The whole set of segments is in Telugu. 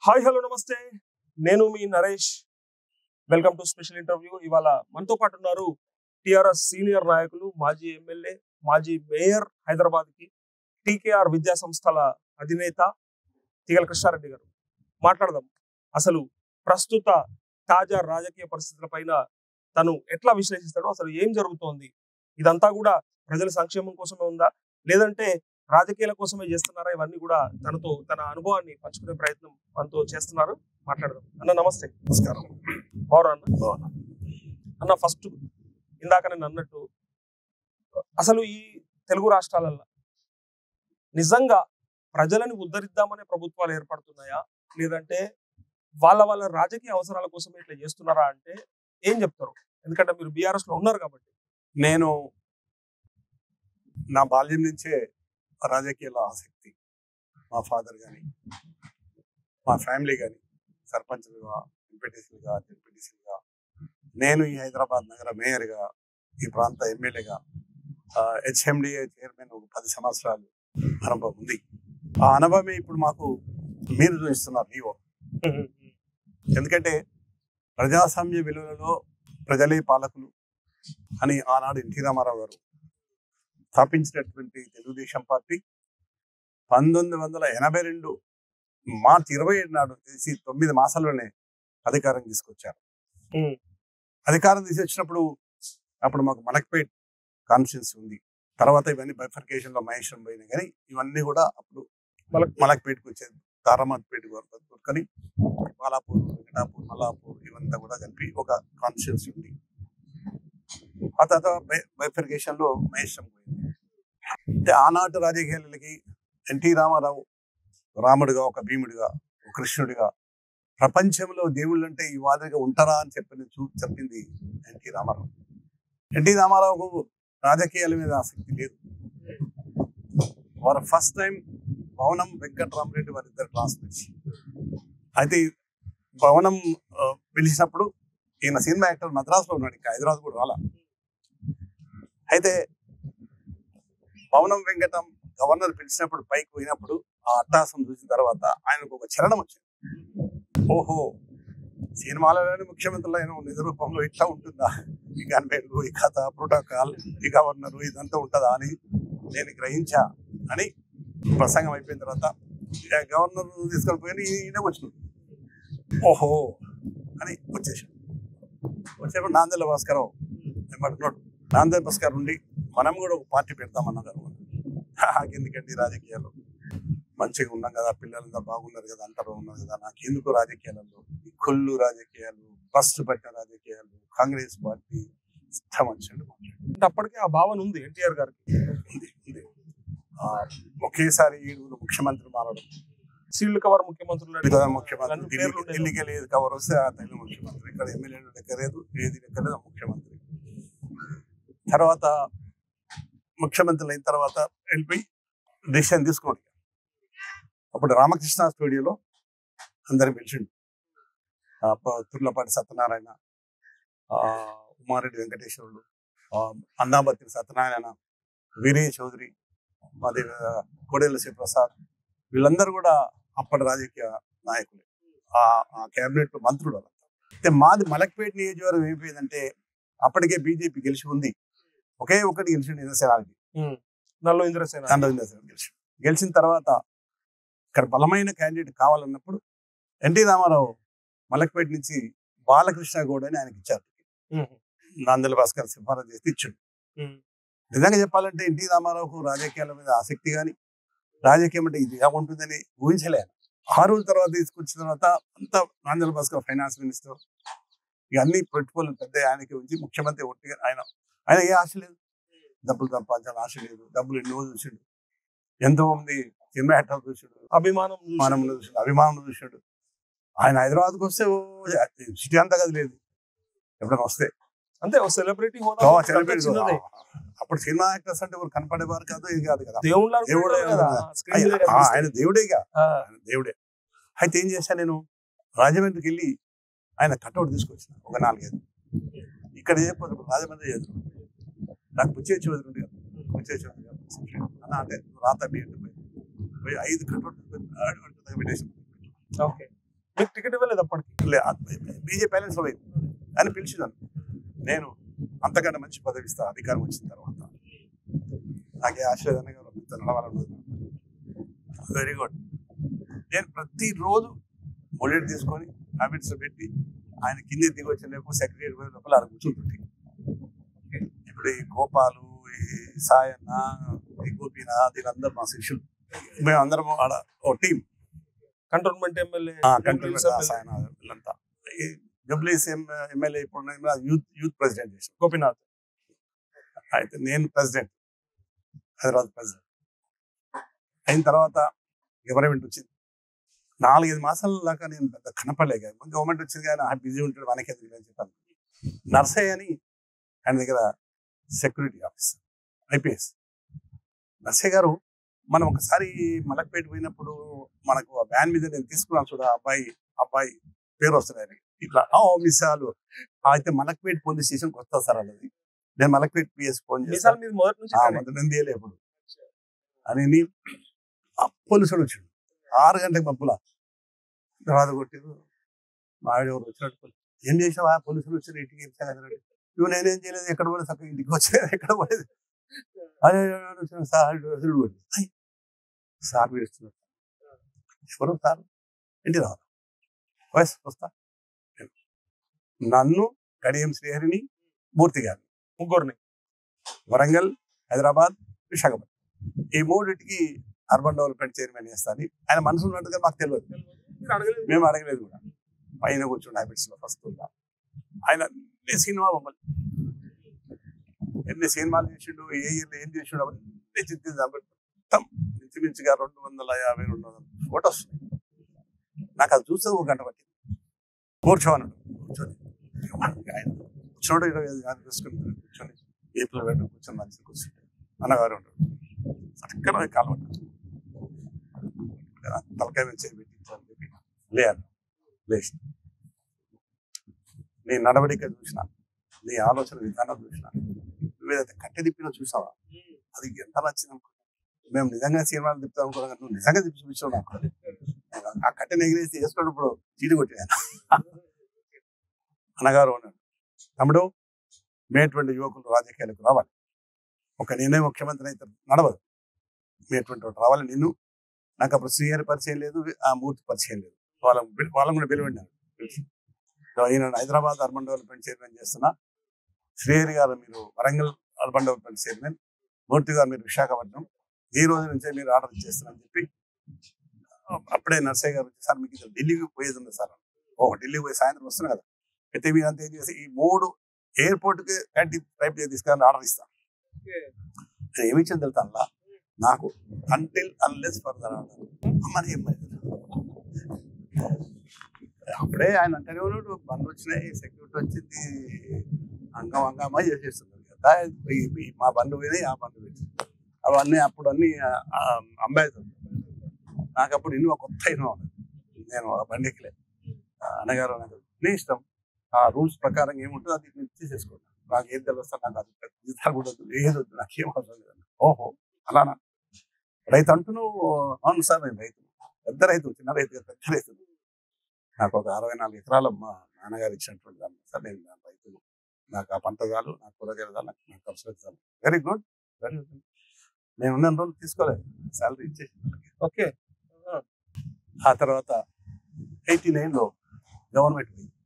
హాయ్ హలో నమస్తే నేను మీ Naresh welcome to special interview ఇవాళ మనతో పాటు ఉన్నారు టిఆర్ఎస్ సీనియర్ నాయకులు మాజీ ఎమ్మెల్యే మాజీ మేయర్ హైదరాబాద్ కి టీకేఆర్ విద్యా సంస్థల అధినేత తీగల కృష్ణారెడ్డి గారు మాట్లాడదాం అసలు ప్రస్తుత తాజా రాజకీయ పరిస్థితుల పైన తను ఎట్లా విశ్లేషిస్తాడో అసలు ఏం జరుగుతోంది ఇదంతా కూడా ప్రజల సంక్షేమం కోసమే ఉందా లేదంటే రాజకీయాల కోసమే చేస్తున్నారా ఇవన్నీ కూడా తనతో తన అనుభవాన్ని పంచుకునే ప్రయత్నం మనతో చేస్తున్నారు మాట్లాడదాం అన్న నమస్తే నమస్కారం బాగురా అన్న బాగున్నా. అన్న ఫస్ట్ ఇందాక నేను అన్నట్టు అసలు ఈ తెలుగు రాష్ట్రాలలో నిజంగా ప్రజలని ఉద్ధరిద్దామనే ప్రభుత్వాలు ఏర్పడుతున్నాయా లేదంటే వాళ్ళ వాళ్ళ రాజకీయ అవసరాల కోసమే ఇట్లా చేస్తున్నారా అంటే ఏం చెప్తారు ఎందుకంటే మీరు బీఆర్ఎస్ లో ఉన్నారు కాబట్టి నేను నా బాల్యం నుంచే రాజకీయాల ఆసక్తి మా ఫాదర్ కానీ మా ఫ్యామిలీ కానీ సర్పంచ్లుగా ఎంపీటీసీలుగా ఎంపీటీసీలుగా నేను ఈ హైదరాబాద్ నగర మేయర్గా ఈ ప్రాంత ఎమ్మెల్యేగా హెచ్ఎండిఏ చైర్మన్ ఒక పది సంవత్సరాలు అనుభవం ఉంది ఆ అనుభవమే ఇప్పుడు మాకు మీరు చూపిస్తున్నారు నీవో ఎందుకంటే ప్రజాస్వామ్య విలువలలో ప్రజలే పాలకులు అని ఆనాడు ఎన్టీ రామారావు గారు స్థాపించినటువంటి తెలుగుదేశం పార్టీ పంతొమ్మిది వందల ఎనభై రెండు మార్చి ఇరవై ఏడు నాడు తెలిసి తొమ్మిది మాసాల్లోనే అధికారం తీసుకొచ్చారు Hmm. అధికారం తీసుకొచ్చినప్పుడు అప్పుడు మాకు మలక్పేట్ కాన్స్టిట్యున్సీ ఉంది తర్వాత ఇవన్నీ బైఫర్కేషన్ లో మహేశ్వరం పోయినాయి కానీ ఇవన్నీ కూడా అప్పుడు మలక్- మలక్పేట్కి వచ్చేది తారామత్పేట కొనుక్కొని బాలాపూర్ వెంకటాపూర్ మల్లాపూర్ ఇవంతా కూడా కలిపి ఒక కాన్స్టిట్యున్సీ ఉంది ఆ తర్వాత బైఫర్కేషన్ లో మహేశ్వరం పోయింది అంటే ఆనాటి రాజకీయాలకి ఎన్టీ రామారావు రాముడిగా ఒక భీముడిగా ఒక కృష్ణుడిగా ప్రపంచంలో దేవుళ్ళు అంటే ఈ మాదిరిగా ఉంటారా అని చెప్పి చూ చెప్పింది ఎన్టీ రామారావు ఎన్టీ రామారావుకు రాజకీయాల మీద ఆసక్తి లేదు వారు ఫస్ట్ టైం భవనం వెంకటరామరెడ్డి వారి ఇద్దరు క్లాస్మేట్స్ అయితే ఈ భవనం ఆ, పిలిచినప్పుడు ఈయన సినిమా యాక్టర్ మద్రాసులో ఉన్నాడు ఇంకా హైదరాబాద్ కూడా రాలా అయితే భవనం వెంకటం గవర్నర్ పిలిచినప్పుడు పైకి పోయినప్పుడు ఆ అట్టాసం చూసిన తర్వాత ఆయనకు ఒక చరణం వచ్చింది ఓహో సినిమాలలోని ముఖ్యమంత్రులు అయిన నిజ రూపంలో ఇట్లా ఉంటుందా ఈ గన్మెన్లు ఈ కథ ప్రోటోకాల్ ఈ గవర్నరు ఇదంతా ఉంటుందా అని నేను గ్రహించా అని ప్రసంగం అయిపోయిన తర్వాత ఇక గవర్నర్ తీసుకొని పోయి ఈయన వచ్చినాడు ఓహో అని వచ్చేసాడు వచ్చేప్పుడు నాందేల భాస్కరరావు ఏమంటున్నాడు నాందేల భాస్కర్ ఉండి మనం కూడా ఒక పార్టీ పెడతామన్నారు నాకెందుకండి రాజకీయాలు మంచిగా ఉన్నాం కదా పిల్లలంతా బాగున్నారు కదా అంటారు ఉన్నారు కదా నాకెందుకు రాజకీయాలలో ఈ కొల్లు రాజకీయాలు బస్సు పట్టిన రాజకీయాలు కాంగ్రెస్ పార్టీ ఇష్టం వచ్చిండు అంటే అప్పటికే ఆ భావన ఉంది ఎన్టీఆర్ గారికి ఉంది ఉంది ఆ, ఒకేసారి ఏడుగురు ముఖ్యమంత్రి మారడం సీల్డ్ కవర్ ముఖ్యమంత్రులు ఇక్కడ అన్ని ముఖ్యమంత్రి పేర్లు ఢిల్లీకి ఉండేవి. ఢిల్లీకి లేదు కవర్ వస్తే ఆ తల్లి ముఖ్యమంత్రి ఇక్కడ ఎమ్మెల్యేలు లెక్కలేదు ఏది లెక్కలేదు ఆ ముఖ్యమంత్రి తర్వాత ముఖ్యమంత్రులు అయిన తర్వాత వెళ్ళిపోయి డిసిషన్ తీసుకున్నాడు అప్పుడు రామకృష్ణ స్టూడియోలో అందరిని పిలిచిండు ఆ, ప- తుర్లపాటి సత్యనారాయణ ఆ, ఉమారెడ్డి వెంకటేశ్వరుడు ఆ, అన్నాబత్తి సత్యనారాయణ వీరయ్య చౌదరి మాది కోడెల శివప్రసాద్ వీళ్ళందరూ కూడా అప్పటి రాజకీయ నాయకులే ఆ ఆ కేబినెట్ మంత్రులు వాళ్ళంతా. అయితే మాది మలక్పేట నియోజకవర్గం ఏమైపోయిందంటే అప్పటికే బీజేపీ గెలిచి ఉంది ఒకే ఒకటి గెలిచిండు ఇంద్రసేనానికి ఉమ్. నల్లు ఇంద్రసేన తండ్రి ఇంద్రసేన గెలిచి గెలిచిన తర్వాత ఇక్కడ బలమైన క్యాండిడేట్ కావాలన్నప్పుడు ఎన్టీ రామారావు మలక్పేట నుంచి బాలకృష్ణ గౌడ్ అని ఆయనకి ఇచ్చారు ఉమ్. నాందల భాస్కర్ సిఫారసు చేసి ఇచ్చిండు ఉమ్. నిజంగా చెప్పాలంటే ఎన్టీ రామారావుకు రాజకీయాల మీద ఆసక్తి కానీ రాజకీయం అంటే ఇది ఎలా ఉంటుందని ఊహించలే ఆయన. ఆ రోజు తర్వాత తీసుకొచ్చిన తర్వాత అంతా నాందల భాస్కర్ ఫైనాన్స్ మినిస్టర్ ఇక అన్ని పెట్టుకోలేదు పెద్ద ఆయనకి ఉంచి ముఖ్యమంత్రి ఒట్టిగా ఆయన ఆయన ఏ ఆశ లేదు డబ్బులు సంపాదించాలని ఆశ లేదు డబ్బులు ఎన్నో చూసిండు ఎంతో మంది సినిమా యాక్టర్ చూసాడు అభిమానం చూసి- అభిమానంలో చూసాడు అభిమానంలో చూసాడు ఆయన హైదరాబాద్కి వస్తే ఓ సిటీ అంతా కదా లేదు ఎప్పుడైనా వస్తే అంతే ఓ సెలబ్రిటీ హోదా ఓ, అంతే celebrity చిన్నదే. అప్పుడు సినిమా యాక్టర్స్ అంటే ఎవరు కనపడేవారు కాదు ఇది కాదు కదా దేవుళ్ళ దేవుడే కదా కదా. స్క్రీన్ మీద ఆయన- ఆ, కనిపిస్తాయి. ఆయన దేవుడేగా ఆ, ఆయన దేవుడే అయితే ఏం చేశాను నేను రాజమండ్రికి వెళ్ళి ఆయన కట్అవుట్ తీసుకొచ్చిన ఒక నాలుగైదు ఇక్కడ చేయకపోతే ఇప్పుడు రాజమండ్రి చేద్దాం నాకు బుచ్చే చౌదరి ఉండే కదా బుచ్చే చౌదరి గారు అన్న అంటే రాత మీ ఇంటి పోయి పోయి ఐదు కట్అవుట్ పెట్టేసి ఓకే మీకు టికెట్ ఇవ్వలేదు అప్పటికి బీజేపీ బ్యాలెన్స్ పోయింది అని పిలిచినాను నేను అంతకన్నా మంచి పదవి ఇస్తా అధికారం వచ్చిన తర్వాత నాకే ఆశ్రయదాన్ని గారు మీతో నడవాలన్నది వెరీ గుడ్ నేను ప్రతిరోజు బుల్లెట్ తీసుకొని హ్యాబిట్స్ పెట్టి ఆయన కింద దిగి వచ్చిన లోపు సెక్రటరీ పోయే లోపల అలా కూర్చుంటుంటే ఇప్పుడు ఈ గోపాలు ఈ సాయన్న ఈ గోపీనాథ్ వీళ్ళందరూ మా శిష్యులు మేమందరం ఆడ ఓ టీం కంటోన్మెంట్ ఎమ్మెల్యే కంట్రోల్ సాయన వీళ్ళంతా ఈ జబ్లీస్ ఎమ్మెల్యే ఇప్పుడు నేను యూత్ యూత్ ప్రెసిడెంట్ చేశాను గోపీనాథ్ అయితే నేను ప్రెసిడెంట్ హైదరాబాద్ ప్రెసిడెంట్ అయిన తర్వాత గవర్నమెంట్ వచ్చింది నాలుగైదు మాసాల దాకా నేను పెద్ద కనపడలేక గవర్నమెంట్ వచ్చింది కానీ ఆ బిజీ ఉంటాడు మనకి ఎందుకు అని చెప్పాను నర్సయ్య అని ఆయన దగ్గర సెక్యూరిటీ ఆఫీసర్ ఐపీఎస్ నర్సయ్య గారు మనం ఒకసారి మలక్పేట పోయినప్పుడు మనకు ఆ వ్యాన్ మీద నేను తీసుకున్నాను చూడ అబ్బాయి అబ్బాయి పేరు వస్తుంది ఆయనకి. ఇట్లా ఆ మిసాలు అయితే మలక్పేట పోలీస్ స్టేషన్ కొత్త సార్ అది నేను మలక్పేట పిఎస్ ఫోన్ చేశాను మీసాలు మీద మొదటి నుంచి ఆ, ఇట్లానే. మొదటి నుండి వేయలే ఎప్పుడు అని నీ- ఆ పోలీసుడు వచ్చాడు ఆరు గంటలకు మబ్బుల తర్వాత కొట్టారు మా ఆవిడ ఎవరు వచ్చినట్టు పోలీ- ఏం చేసావా పోలీసులు వచ్చారు ఇంటికి ఇచ్చాను ఇవి నేనేం చేయలేదు ఎక్కడ పోలేదు చక్కగా ఇంటికి వచ్చేది ఎక్కడ పోలేదు అదే వచ్చిన సార్ అసలు పోలేదు. అయ్, సార్ పిలుస్తున్నారు ఎవరు సార్ ఇంటి రావాలి వయస్ వస్తా నన్ను కడియం శ్రీహరిని మూర్తి గారిని ముగ్గురిని వరంగల్ హైదరాబాద్ విశాఖపట్నం ఈ మూడింటికి అర్బన్ డెవలప్మెంట్ చైర్మన్ చేస్తాను ఆయన మనసు ఉన్నట్టుగా మాకు తెలియదు మీరు అడగలేదు మేము అడగలేదు కూడా పైన కూర్చుని హ్యాబిట్స్ లో ఫస్ట్ ఉందా ఆయన ఎన్ని సినిమా బొమ్మలు ఎన్ని సినిమాలు చేసిండు ఏ ఇయర్లో ఏం చేసిండు అవన్నీ చిత్తింది మొత్తం ఇంచుమించుగా రెండు వందల యాభై రెండు వందల ఫోటోస్ నాకు అది చూస్తే ఒక గంట పట్టింది కూర్చోమన్నాడు కూర్చొని ఆయన కూర్చోడు ఇరవై ఐదు గారు తీసుకుని కూర్చొని ఏపులో పెట్టు కూర్చొని మంచిగా కూర్చుంటే అన్నగారు ఉంటాడు చక్కగా కాలు తలకాయ మీద చేయి పెట్టి ఇట్లా అని చెప్పి లే అన్న లేచి నీ నడవడిక చూసిన నీ ఆలోచన విధానం చూసిన నువ్వేదైతే కట్టె తిప్పినా చూసావా అది ఎంత నచ్చింది అనుకో మేము నిజంగా సినిమాలు తిప్పుతాం అనుకున్నాం నువ్వు నిజంగా తిప్పి చూపించావు నాకు ఆ కట్టెని ఎగిరేసి వేసుకున్నప్పుడు చీటి కొట్టాను అన్నగారు అన్నాడు తమ్ముడు మేటువంటి యువకులు రాజకీయాలకు రావాలి ఒక నేనే ముఖ్యమంత్రి అయితే నడవదు మేటువంటి వాడు రావాలి నిన్ను నాకు అప్పుడు శ్రీహరి పరిచయం లేదు ఆ మూర్తి పరిచయం లేదు వాళ్ళ వాళ్ళని కూడా పిలువండి సో ఈయన హైదరాబాద్ అర్బన్ డెవలప్మెంట్ చైర్మన్ చేస్తున్నా శ్రీహరి గారు మీరు Warangal urban development chairman Murthy గారు మీరు విశాఖపట్నం ఈ రోజు నుంచే మీరు ఆర్డర్ చేస్తున్నారని చెప్పి అప్పుడే నర్సయ్య గారు వచ్చి సార్ మీకు ఇది ఢిల్లీకి పోయేది ఉంది సార్ ఓ ఢిల్లీకి పోయి సాయంత్రం వస్తున్నా కదా అయితే మీరు అంతా ఏం చేసి ఈ మూడు ఎయిర్పోర్ట్కి కంటి టైప్ చేసి తీసుకుని ఆర్డర్ ఇస్తాను నేను ఏమి ఇచ్చింది తెలుసా అలా నాకు అంటిల్ అన్లెస్ ఫర్దర్ ఆర్డర్ మరి ఏం మరి? అప్పుడే ఆయన అంటేనే ఉన్నాడు బండ్లు వచ్చినాయి సెక్యూరిటీ వచ్చింది అంగం అంగమా చేసేస్తున్నారు కదా ఈ- ఈ- మా బండ్లు పోయినాయి ఆ బండ్లు పోయినాయి అవన్నీ అప్పుడు అన్ని అంబేద్కర్ నాకు అప్పుడు ఇన్నో కొత్త ఇన్నో నేను ఆ బండి ఎక్కలే ఆ అన్నగారు నాకు నీ ఇష్టం ఆ రూల్స్ ప్రకారం ఏముంటుందో అది నేను తీసేసుకుంటాను నాకు ఏం తెలుస్తా నాకు అది పెద్ద జీతాలు కూడా వద్దు ఏది వద్దు నాకు ఏం అవసరం లేదు ఓహో అలానా రైతు అంటున్నావు అవును సార్ నేను రైతు పెద్ద రైతు చిన్న రైతు కాదు, పెద్ద రైతు నాకు ఒక అరవై నాలుగు ఎకరాలు మా నాన్నగారు ఇచ్చినటువంటి దాన్ని సార్ నేను నా రైతులు నాకు ఆ పంట చాలు నాకు కూరగాయలు చాలు నాకు నాకు ఖర్చులకు చాలు వెరీ గుడ్ వెరీ గుడ్ నేను ఉన్న రోజులు తీసుకోలేదు శాలరీ ఇచ్చేసి ఓకే ఆ తర్వాత ఎయిటీ నైన్లో గవర్నమెంట్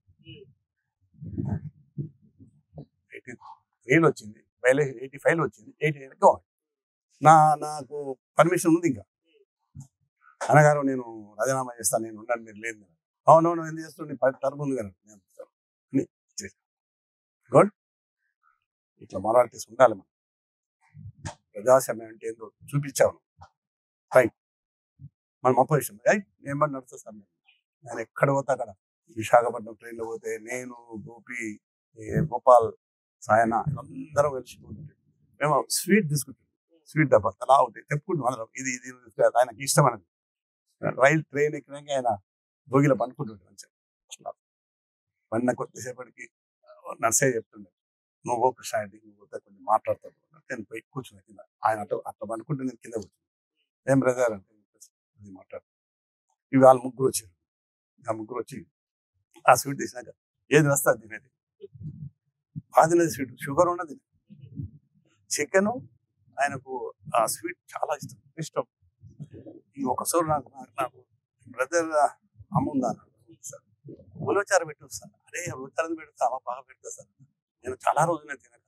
ఎయిటీ త్రీలో వచ్చింది బయలు ఎయిటీ ఫైవ్లో వచ్చింది ఎయిటీ నైన్ గవర్నమెంట్ నా నాకు పర్మిషన్ ఉంది ఇంకా అనగారు నేను రాజీనామా చేస్తాను నేను ఉన్నాను మీరు లేదు కదా. అవునవును ఏం చేస్తుంది టర్మ్ ఉంది కదా నేను ఇస్తాను. అని ఇచ్చేసాను. గుడ్ ఇట్లా మొరాలిటీస్ ఉండాలి మనం ప్రజాస్వామ్యం అంటే ఏందో చూపించాను రైట్ మనం అపోజిషన్ రైట్ నేను పని నడుస్తా సార్ నేను. నేను ఎక్కడ పోతా అక్కడ విశాఖపట్నం ట్రైన్లో పోతే నేను గోపి ఈ గోపాల్ సాయన అందరం కలిసి పోతుంటే మేము స్వీట్ తీసుకుంటాం స్వీట్ డబ్బా అలా ఉంటాయి చెప్పుకుంటాం అందరం ఇది ఇది ఇది ఆయనకి ఇష్టం అనేది రైల్ ట్రైన్ ఎక్కినాక ఆయన భోగిలో పనుకుంటుండే మంచిగా అట్లా పడిన కొద్దిసేపటికి నర్సయ్య చెప్తుండే నువ్వు పో కృష్ణ ఇంటికి నువ్వు పోతే కొంచెం మాట్లాడతాడు నేను పోయి కూర్చున్నా కింద ఆయన అట్లా అట్లా పనుకుంటే నేను కింద కూర్చున్నా ఏం బ్రదర్ అంటే అది మాట్లాడు ఇవి వాళ్ళు ముగ్గురు వచ్చారు ఆ ముగ్గురు వచ్చి ఆ స్వీట్ తీసినాక ఏది వస్తా తినేది బాగా తినేది స్వీట్ షుగర్ ఉన్నది చికెన్ ఆయనకు ఆ స్వీట్ చాలా ఇష్టం ఇష్టం ఈ ఒకసారి నాకు నాకు- నాకు బ్రదర్ అమ్మ ఉందా అన్నాడు. సార్ ఉలవచారు పెట్టు సార్ అరే ఉలవచారం పెడతావా బాగా పెడతా సార్ నేను చాలా రోజులే తినక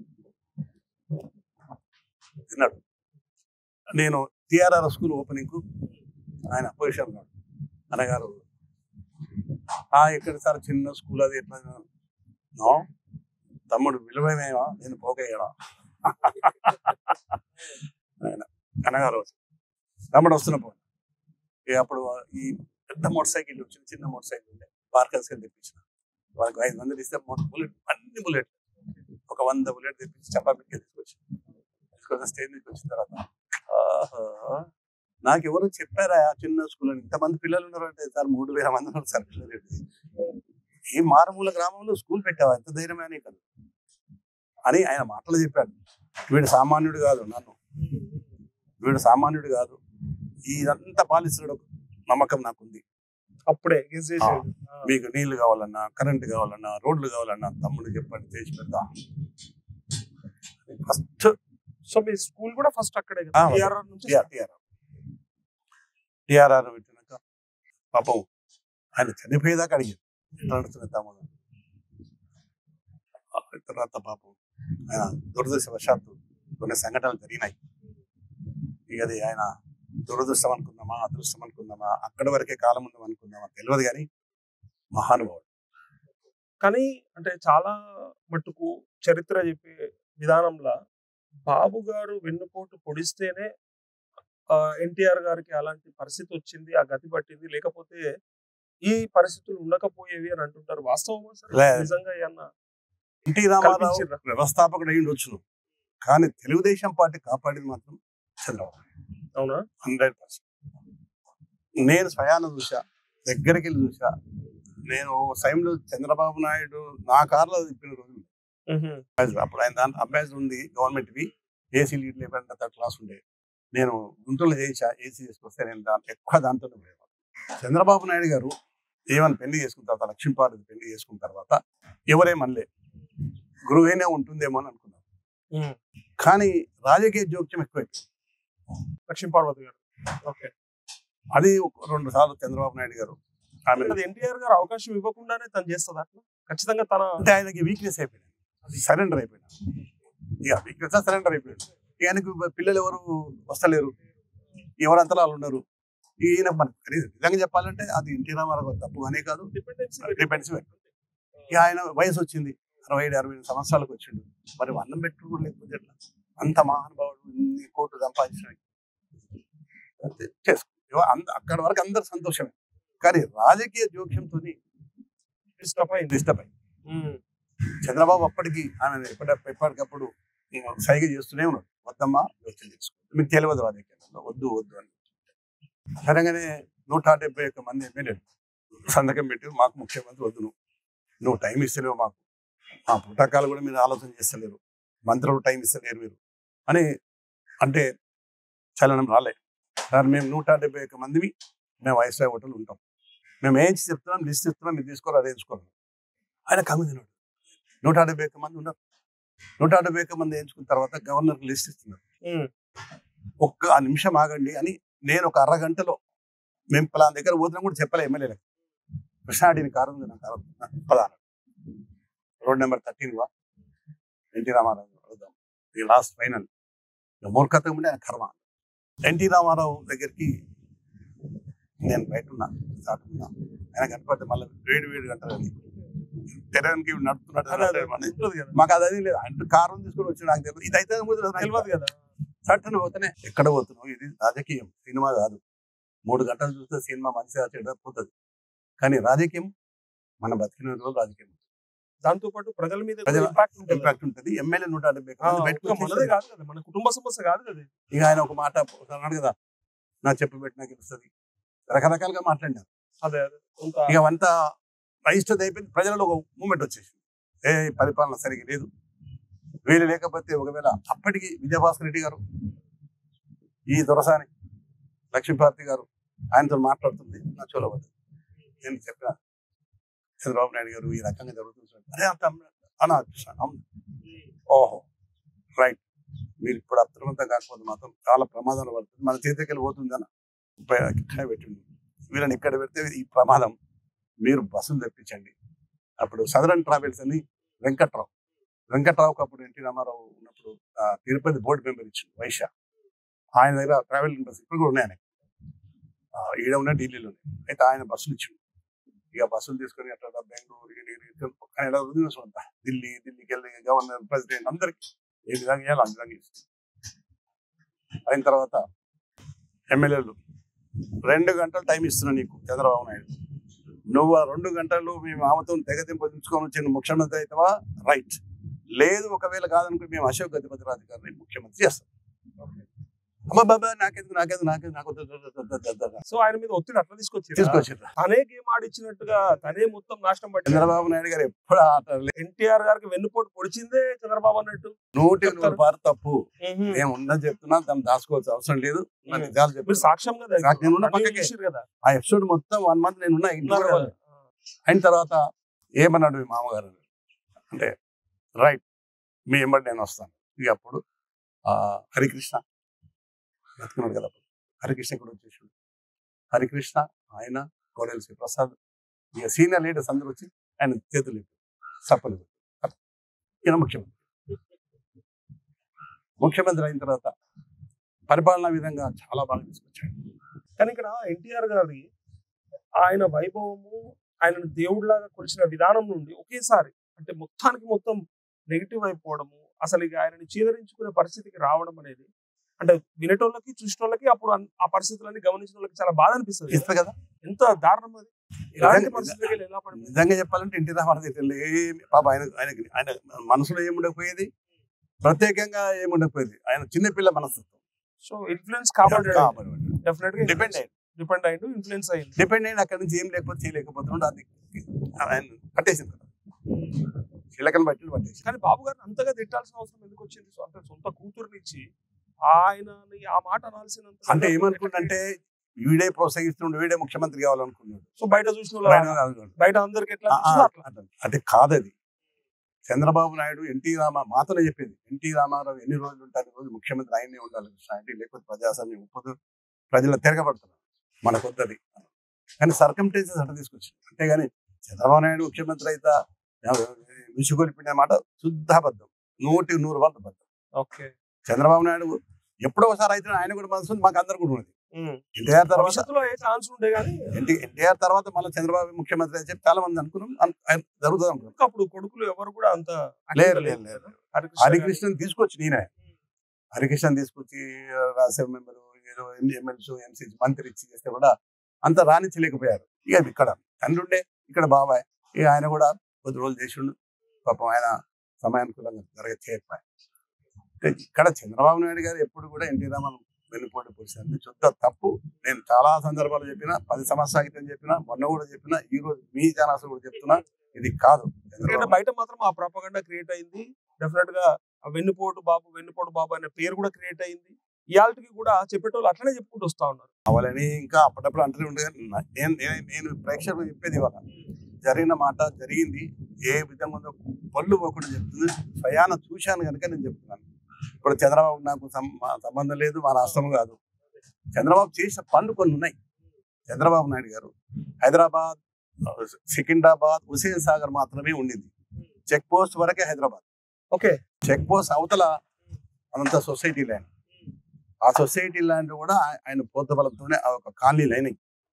తిన్నాడు నేను టిఆర్ఆర్ స్కూల్ ఓపెనింగ్ కు ఆయన పొజిషన్ ఉన్నాడు అన్నగారు ఆ ఎక్కడ సార్ చిన్న స్కూల్ అది ఎట్లా నో తమ్ముడు విలువమేవా నేను పోగయ్యడా ఆయన అన్నగారు తమ్ముడు వస్తున్న పో ఇక అప్పుడు ఈ పెద్ద మోటార్ సైకిల్ చిన్న చిన్న మోటార్ సైకిల్ ఉండే పార్కర్స్ తెప్పించిన వాళ్ళకి ఐదు మంది ఇస్తే బుల్లెట్ అన్ని బుల్లెట్ ఒక వంద బుల్లెట్ తెప్పించి చపాపెట్టి తీసుకొచ్చి తీసుకొచ్చిన స్టేజ్ నుంచి వచ్చిన తర్వాత ఆహా, నాకు ఎవరు చెప్పారా ఆ చిన్న స్కూల్ అని ఇంతమంది పిల్లలు ఉన్నారంటే సార్ మూడు వేల మంది ఉన్నారు సార్ పిల్లలు ఈ మారుమూల గ్రామంలో స్కూల్ పెట్టావా ఎంత ధైర్యమే అని కదా అని ఆయన మాటలు చెప్పాడు వీడు సామాన్యుడు కాదు నన్ను వీడు సామాన్యుడు కాదు ఇదంతా పాలిస్తాడు నమ్మకం నాకుంది అప్పుడే గెస్ చేసేది ఆ. మీకు నీళ్లు కావాలన్నా కరెంట్ కావాలన్నా రోడ్లు కావాలన్నా తమ్ముడు చెప్పండి చేసి పెడతా ఫస్ట్ సో మీ స్కూల్ కూడా ఫస్ట్ అక్కడే ఆ, కదా TRR నుంచి టిఆర్ఆర్ టిఆర్ఆర్ పెట్టినాక పాపం ఆయన చనిపోయేదాకా అడిగారు ఎట్లా నడుస్తున్న తమ్ముడు ఆ తర్వాత పాపం ఆయన దురదృష్టవశాత్తు కొన్ని సంఘటనలు జరిగినాయి ఇక అది ఆయన దురదృష్టం అనుకుందామా అదృష్టం అనుకుందామా అక్కడి వరకే కాలం ఉందాం అనుకుందామా తెలియదు కానీ మహానుభావుడు కానీ అంటే చాలా మట్టుకు చరిత్ర చెప్పే విధానంలో బాబు గారు వెన్నుపోటు పొడిస్తేనే ఎన్టీఆర్ గారికి అలాంటి పరిస్థితి వచ్చింది ఆ గతి పట్టింది లేకపోతే ఈ పరిస్థితులు ఉండకపోయేవి అని అంటుంటారు వాస్తవమా సార్ లే. నిజంగా ఏమన్నా ఎన్టీ రామారావు కల్పించిర్రా? వ్యవస్థాపకుడు అయి ఉండొచ్చును కానీ తెలుగుదేశం పార్టీ కాపాడింది మాత్రం చంద్రబాబు అవునా హండ్రెడ్ పర్సెంట్ నేను స్వయాన చూసా దగ్గరికి వెళ్ళి చూసా నేను టైంలో చంద్రబాబు నాయుడు నా కార్లో తిప్పిన రోజులు మ్హూ. అంబాసిడర్. అప్పుడు ఆయన దాంట్లో అంబాసిడర్ ఉంది గవర్నమెంట్ వి ఏసీ లీడ్ లేకుండా థర్డ్ క్లాస్ ఉండే నేను గుంటూరులో చేయించా ఏసీ చేసుకొస్తే నేను దాంట్లో ఎక్కువ దాంతోనే పోయేవాడు చంద్రబాబు నాయుడు గారు ఏమని పెళ్లి చేసుకున్న తర్వాత లక్ష్మీపార్వతి పెళ్లి చేసుకున్న తర్వాత ఎవరేమనలే గృహిణే ఉంటుందేమో అని అనుకున్నాను మ్మ్. కానీ రాజకీయ జోక్యం ఎక్కువైంది లక్ష్మీ పార్వతి గారు ఓకే అది ఒక రెండు సార్లు చంద్రబాబు నాయుడు గారు ఆమె అది ఎన్టీఆర్ గారు అవకాశం ఇవ్వకుండానే తను చేస్తుంది అట్లా ఖచ్చితంగా తన అంటే ఆయనకి వీక్నెస్ అయిపోయింది సరెండర్ అయిపోయినా ఇక వీక్నెస్ సరెండర్ అయిపోయాడు ఇక ఆయనకు పిల్లలు ఎవరు వస్తలేరు ఎవరంతలా వాళ్ళు ఉన్నారు ఈయన మనకు తెలియదు నిజంగా చెప్పాలంటే అది ఎన్టీ రామారావు గారు తప్పు అనే కాదు డిపెండెన్సీ డిపెండ్స్ ఇక ఆయన వయసు వచ్చింది అరవై ఏడు అరవై ఏడు సంవత్సరాలకు వచ్చిండు మరి అన్నం పెట్టుకోవడం లేకపోతే ఎట్లా అంత మహానుభావుడు ఇన్ని కోట్లు సంపాదించిన అంతే చేసుకో ఇవ- అంద- అక్కడి వరకు అందరు సంతోషమే కానీ రాజకీయ జోక్యంతో డిస్టర్బ్ అయింది డిస్టర్బ్ అయింది మ్మ్. చంద్రబాబు అప్పటికి ఆమె ఎప్పటి ఎప్పటికప్పుడు నేను సైగ చేస్తూనే ఉన్నాడు వద్దమ్మా యోచన చేసుకో మీకు తెలియదు రాజకీయాల్లో వద్దు వద్దు అని సరగానే నూట డెబ్బై ఒక్క మంది ఎమ్మెల్యేలు సంతకం పెట్టి మాకు ముఖ్యమంత్రి వద్దు నువ్వు నువ్వు టైం ఇస్తలేవు మాకు మా పుట్టకాలు కూడా మీరు ఆలోచన చేస్తలేరు మంత్రులు టైం ఇస్తలేరు మీరు అని అంటే చలనం రాలే సార్ మేము నూట డెబ్బై ఒక్క మందివి మేము వైఎస్ఆర్ హోటల్ ఉంటాం మేము ఏం చెప్తున్నాం లిస్ట్ ఇస్తున్నాం మీరు తీసుకోరు అదే తీసుకోరు ఆయన కమ్మి తిన్నాడు నూట డెబ్బై ఒక్క మంది ఉన్నారు నూట డెబ్బై ఒక్క మంది ఎంచుకున్న తర్వాత గవర్నర్కి లిస్ట్ ఇస్తున్నారు మ్మ్. ఒక్క నిమిషం ఆగండి అని నేను ఒక అరగంటలో మేము పలానా దగ్గర పోతున్నాం కూడా చెప్పలే ఎమ్మెల్యేలకు కృష్ణాడిని కారు ఉంది నా కారు ఉంది. పలానా రోడ్ నెంబర్ థర్టీన్ వా ఎన్టీ రామారావు అడుగుదాం ఈ లాస్ట్ ఫైనల్ మూర్ఖత్వం ఉంటే ఆయన కర్మ ఎన్టీ రామారావు దగ్గరికి నేను బయట ఉన్నా స్టార్ట్ ఉన్నా ఆయన కనపడితే మళ్ళీ వేడి వేడి గంటలు తెరానికి నడుపుతున్నాడు అదే అదే అని. ఉంటుంది కదా మాకు అది అది లేదు అంటే కారు తీసుకొని వచ్చి నాకు తెలియదు ఇది అయితే తెలియదు కదా సట్టన పోతేనే ఎక్కడ పోతున్నావు ఇది రాజకీయం సినిమా కాదు మూడు గంటలు చూస్తే సినిమా మంచిగా చెడకపోతుంది కానీ రాజకీయం మన బతికిన రోజు రాజకీయం దాంతో పాటు ప్రజల మీద ప్రజల ఇంపాక్ట్ ఉంటుంది ఇంపాక్ట్ ఉంటుంది ఎమ్మెల్యే నూట డెబ్బై ఆ, మంది బయటకు ఒక్క మనదే వచ్చేసి కాదు కదా మన కుటుంబ సమస్య కాదు కదా ఇది. ఇక ఆయన ఒక మాట అన్నాడు కదా నా చెప్పు పెట్టినా గెలుస్తుంది రకరకాలుగా మాట్లాడినారు అదే అదే కొంత ఇక అవంతా అయిష్టది అయిపోయింది ప్రజలలో ఒక మూమెంట్ వచ్చేసింది ఏ పరిపాలన సరిగా లేదు వీలు లేకపోతే ఒకవేళ అప్పటికి విజయభాస్కర్ రెడ్డి గారు ఈ దొరసాని లక్ష్మీపార్తి గారు ఆయనతో మాట్లాడుతుంది నా చూడవద్దు నేను చెప్పిన చంద్రబాబు నాయుడు గారు ఈ రకంగా జరుగుతుంది సార్. అరే అంత అన్నా కృష్ణ అవును. ఓహో రైట్ మీరు ఇప్పుడు అప్రమత్తం కాకపోతే మాత్రం చాలా ప్రమాదాలు పడుతుంది మన చేతికి వెళ్ళి పోతుంది అన్న ఇక్కడ పెట్టిండు వీళ్ళని ఇక్కడ పెడితే ఈ ప్రమాదం మీరు బస్సులు తెప్పించండి అప్పుడు సదరన్ ట్రావెల్స్ అని వెంకట్రావు వెంకట్రావుకి అప్పుడు ఎన్టీ రామారావు ఉన్నప్పుడు ఆ, తిరుపతి బోర్డు మెంబర్ ఇచ్చింది వైశ్య ఆయన దగ్గర ట్రావెల్ బస్సు ఇప్పుడు కూడా ఉన్నాయి ఆయనకి. ఆ, ఈడ ఉన్న ఢిల్లీలో అయితే ఆయన బస్సులు ఇచ్చిండు ఇక బస్సులు తీసుకొని అట్లా బెంగళూరు ఈడ ఈడ ఈడ ఒక్క నెల రోజులు చూడండి. ఢిల్లీ ఢిల్లీకి వెళ్ళి గవర్నర్ ప్రెసిడెంట్ అందరికి ఏ విధంగా చేయాలి ఆ విధంగా ఇస్తుంది అయిన తర్వాత ఎమ్మెల్యేలు రెండు గంటలు టైం ఇస్తున్నా నీకు చంద్రబాబు నాయుడు నువ్వు ఆ రెండు గంటలు మేము ఆమెతో తెగతింపుకొని వచ్చిన ముఖ్యమంత్రి అవుతావా రైట్ లేదు ఒకవేళ కాదనుకో మేము అశోక్ గజపతి రాజు గారిని ముఖ్యమంత్రి చేస్తాం అమ్మా బాబా నాకెందుకు నాకెందుకు నాకెందుకు నాకు వద్దు, వద్దు, వద్దు, వద్దు, వద్దు, వద్దు. సో ఆయన మీద ఒత్తిడి అట్లా తీసుకొచ్చి తీసుకొచ్చిండ్రు తనే గేమ్ ఆడిచ్చినట్టుగా తనే మొత్తం నాశనం పట్టింది చంద్రబాబు నాయుడు గారు ఎప్పుడు ఆట లే- ఎన్టీఆర్ గారికి వెన్నుపోటు పొడిచిందే చంద్రబాబు అన్నట్టు నూటి నూరు చెప్తారు. పారు తప్పు మేము ఉన్నది చెప్తున్నా దాన్ని దాచుకోవాల్సిన అవసరం లేదు నా నిజాలు మీరు చెప్పి సాక్ష్యం కదా నాకు నేను ఉన్న అన్నీ పక్కకే. చూసిర్రు కదా ఆ ఎపిసోడ్ మొత్తం వన్ మంత్ నేను ఉన్నా ఇంట్లో ఉన్నారు కూడా కదా. అయిన తర్వాత ఏమన్నాడు మీ మామగారు అంటే రైట్ మీ ఎంబడి నేను వస్తాను ఇక అప్పుడు ఆ, హరికృష్ణ బతుకున్నాడు కదా అప్పుడు హరికృష్ణ కూడా వచ్చేసాడు హరికృష్ణ ఆయన కోడెల శివప్రసాద్ ఇక సీనియర్ లీడర్స్ అందరూ వచ్చి ఆయన చేతులు సప్పలు ఈయన ముఖ్యమంత్రి ముఖ్యమంత్రి అయిన తర్వాత పరిపాలనా విధంగా చాలా బాగా తీసుకొచ్చాడు కానీ ఇక్కడ ఎన్టీఆర్ గారి ఆయన వైభవము ఆయనను దేవుడిలాగా కొలిచిన విధానం నుండి ఒకేసారి అంటే మొత్తానికి మొత్తం నెగిటివ్ అయిపోవడము అసలు ఇక ఆయనని చీదరించుకునే పరిస్థితికి రావడం అనేది అంటే వినేటోళ్ళకి చూసేటోళ్ళకి అప్పుడు అన్- ఆ పరిస్థితులన్నీ గమనించిన వాళ్ళకి చాలా బాధ అనిపిస్తుంది ఇస్తుంది కదా ఎంత దారుణం అది ఇలాంటి నిజంగా- పరిస్థితులకి వెళ్ళి ఎలా పడింది నిజంగా చెప్పాలంటే ఎన్టీ రామారావు దగ్గర ఏమి పాప ఆయన ఆయనకి ఆయన మనసులో ఏముండకపోయేది ప్రత్యేకంగా ఏముండకపోయేది ఆయన చిన్నపిల్ల మనస్తత్వం సో ఇన్ఫ్లుయెన్స్ కాబట్టి కాబట్టి డెఫినెట్ గా డిపెండ్ అయ్యింది డిపెండ్ అయ్యిండు ఇన్ఫ్లుయెన్స్ అయ్యింది డిపెండ్ అయ్యింది అక్కడి నుంచి ఏం లేకపోతే చేయలేకపోతున్నాడు అది ఆయన పట్టేసింది కదా చిలకని బట్టి పట్టేసి కానీ బాబు గారిని అంతగా తిట్టాల్సిన అవసరం ఎందుకు వచ్చింది సో అంటే సొంత కూతురునిచ్చి ఆయనని ఆ మాట అనాల్సినంత అంటే ఏమనుకుంటే వీడే ప్రోత్సహిస్తుండు వీడే ముఖ్యమంత్రి కావాలనుకున్నాడు సో బయట చూసిన వాళ్ళు ఆయన అనుకున్నాడు. బయట అందరికి ఎట్లా ఆ, ఆ, అనిపిస్తుందో అట్లా అట్లా. అది కాదది చంద్రబాబు నాయుడు ఎన్టీ రామ మాతోనే చెప్పింది ఎన్టీ రామారావు ఎన్ని రోజులు ఉంటారు రోజు ముఖ్యమంత్రి ఆయనే ఉండాలి కృష్ణ అంటే లేకపోతే ప్రజాస్వామ్యం ఒప్పదు ప్రజలు తిరగబడుతున్నారు మనకొద్దది కానీ సర్కంటెన్సెస్ అట్లా తీసుకొచ్చింది అంతేగాని చంద్రబాబు నాయుడు ముఖ్యమంత్రి అయితే విసుగొలిపిన మాట శుద్ధ అబద్ధం నూటి నూరు వంద అబద్ధం ఓకే చంద్రబాబు నాయుడు ఎప్పుడో ఒకసారి అయితే ఆయన కూడా మనసు ఉంది, మాకు అందరు కూడా ఉన్నది ఎన్టీఆర్ తర్వాత భవిష్యత్తులో ఏ ఛాన్స్ ఉండే కానీ ఎన్టీ ఎన్టీఆర్ తర్వాత మళ్ళీ చంద్రబాబు ముఖ్యమంత్రి అని చెప్పి చాలా మంది అనుకున్నాం అన్- ఆయన జరుగుతుంది అనుకున్నాం అప్పుడు కొడుకులు ఎవరు కూడా అంత లేరు లేరు లేరు హరికృష్ణ గారు. హరికృష్ణన్ తీసుకొచ్చి నేనే హరికృష్ణన్ తీసుకొచ్చి ఆ, రాజ్యసభ మెంబరు ఏదో ఎమ్మెల్సీ ఎంసీ మంత్రి ఇచ్చి చేస్తే కూడా అంత రాణించలేకపోయారు ఇక ఇక్కడ తండ్రి ఉండే ఇక్కడ బాబాయ్ ఇక ఆయన కూడా కొద్ది రోజులు చేసిండు పాపం ఆయన సమయానుకూలంగా జరగ చేయకపోయా అంటే ఇక్కడ చంద్రబాబు నాయుడు గారు ఎప్పుడు కూడా ఎన్టీ రామారావు వెన్నుపోటు పొడిచారు శుద్ధ తప్పు నేను చాలా సందర్భాలు చెప్పిన పది సంవత్సరాల క్రితం చెప్పిన మొన్న కూడా చెప్పిన ఈ రోజు మీ ఛానల్స్ కూడా చెప్తున్నా ఇది కాదు ఎందుకంటే చంద్రబాబు బయట మాత్రం ఆ ప్రాపగండా క్రియేట్ అయింది డెఫినెట్ గా ఆ వెన్నుపోటు బాబు వెన్నుపోటు బాబు అనే పేరు కూడా క్రియేట్ అయింది ఇయాల్టికి కూడా చెప్పేటోళ్ళు అట్లనే చెప్పుకుంటూ వస్తా ఉన్నారు కావాలని ఇంకా అప్పుడప్పుడు అంటూనే ఉండే నేను నేను- నేను ప్రేక్షకులు చెప్పేది ఇవాళ జరిగిన మాట జరిగింది ఏ విధంగా ఉందో పళ్ళు పోకుండా చెప్తుంది స్వయాన చూశాను కనుక నేను చెప్తున్నాను ఇప్పుడు చంద్రబాబు నాకు సం- మా సంబంధం లేదు మా రాష్ట్రం కాదు చంద్రబాబు చేసిన పనులు కొన్ని ఉన్నాయి చంద్రబాబు నాయుడు గారు హైదరాబాద్ సికింద్రాబాద్ హుసేన్ సాగర్ మాత్రమే ఉండింది చెక్ పోస్ట్ వరకే హైదరాబాద్ ఓకే చెక్ పోస్ట్ అవతల అదంతా సొసైటీ ల్యాండ్ ఆ సొసైటీ ల్యాండ్ కూడా ఆయ- ఆయన పోత బలంతోనే ఆ ఒక కాలనీలు అయినాయి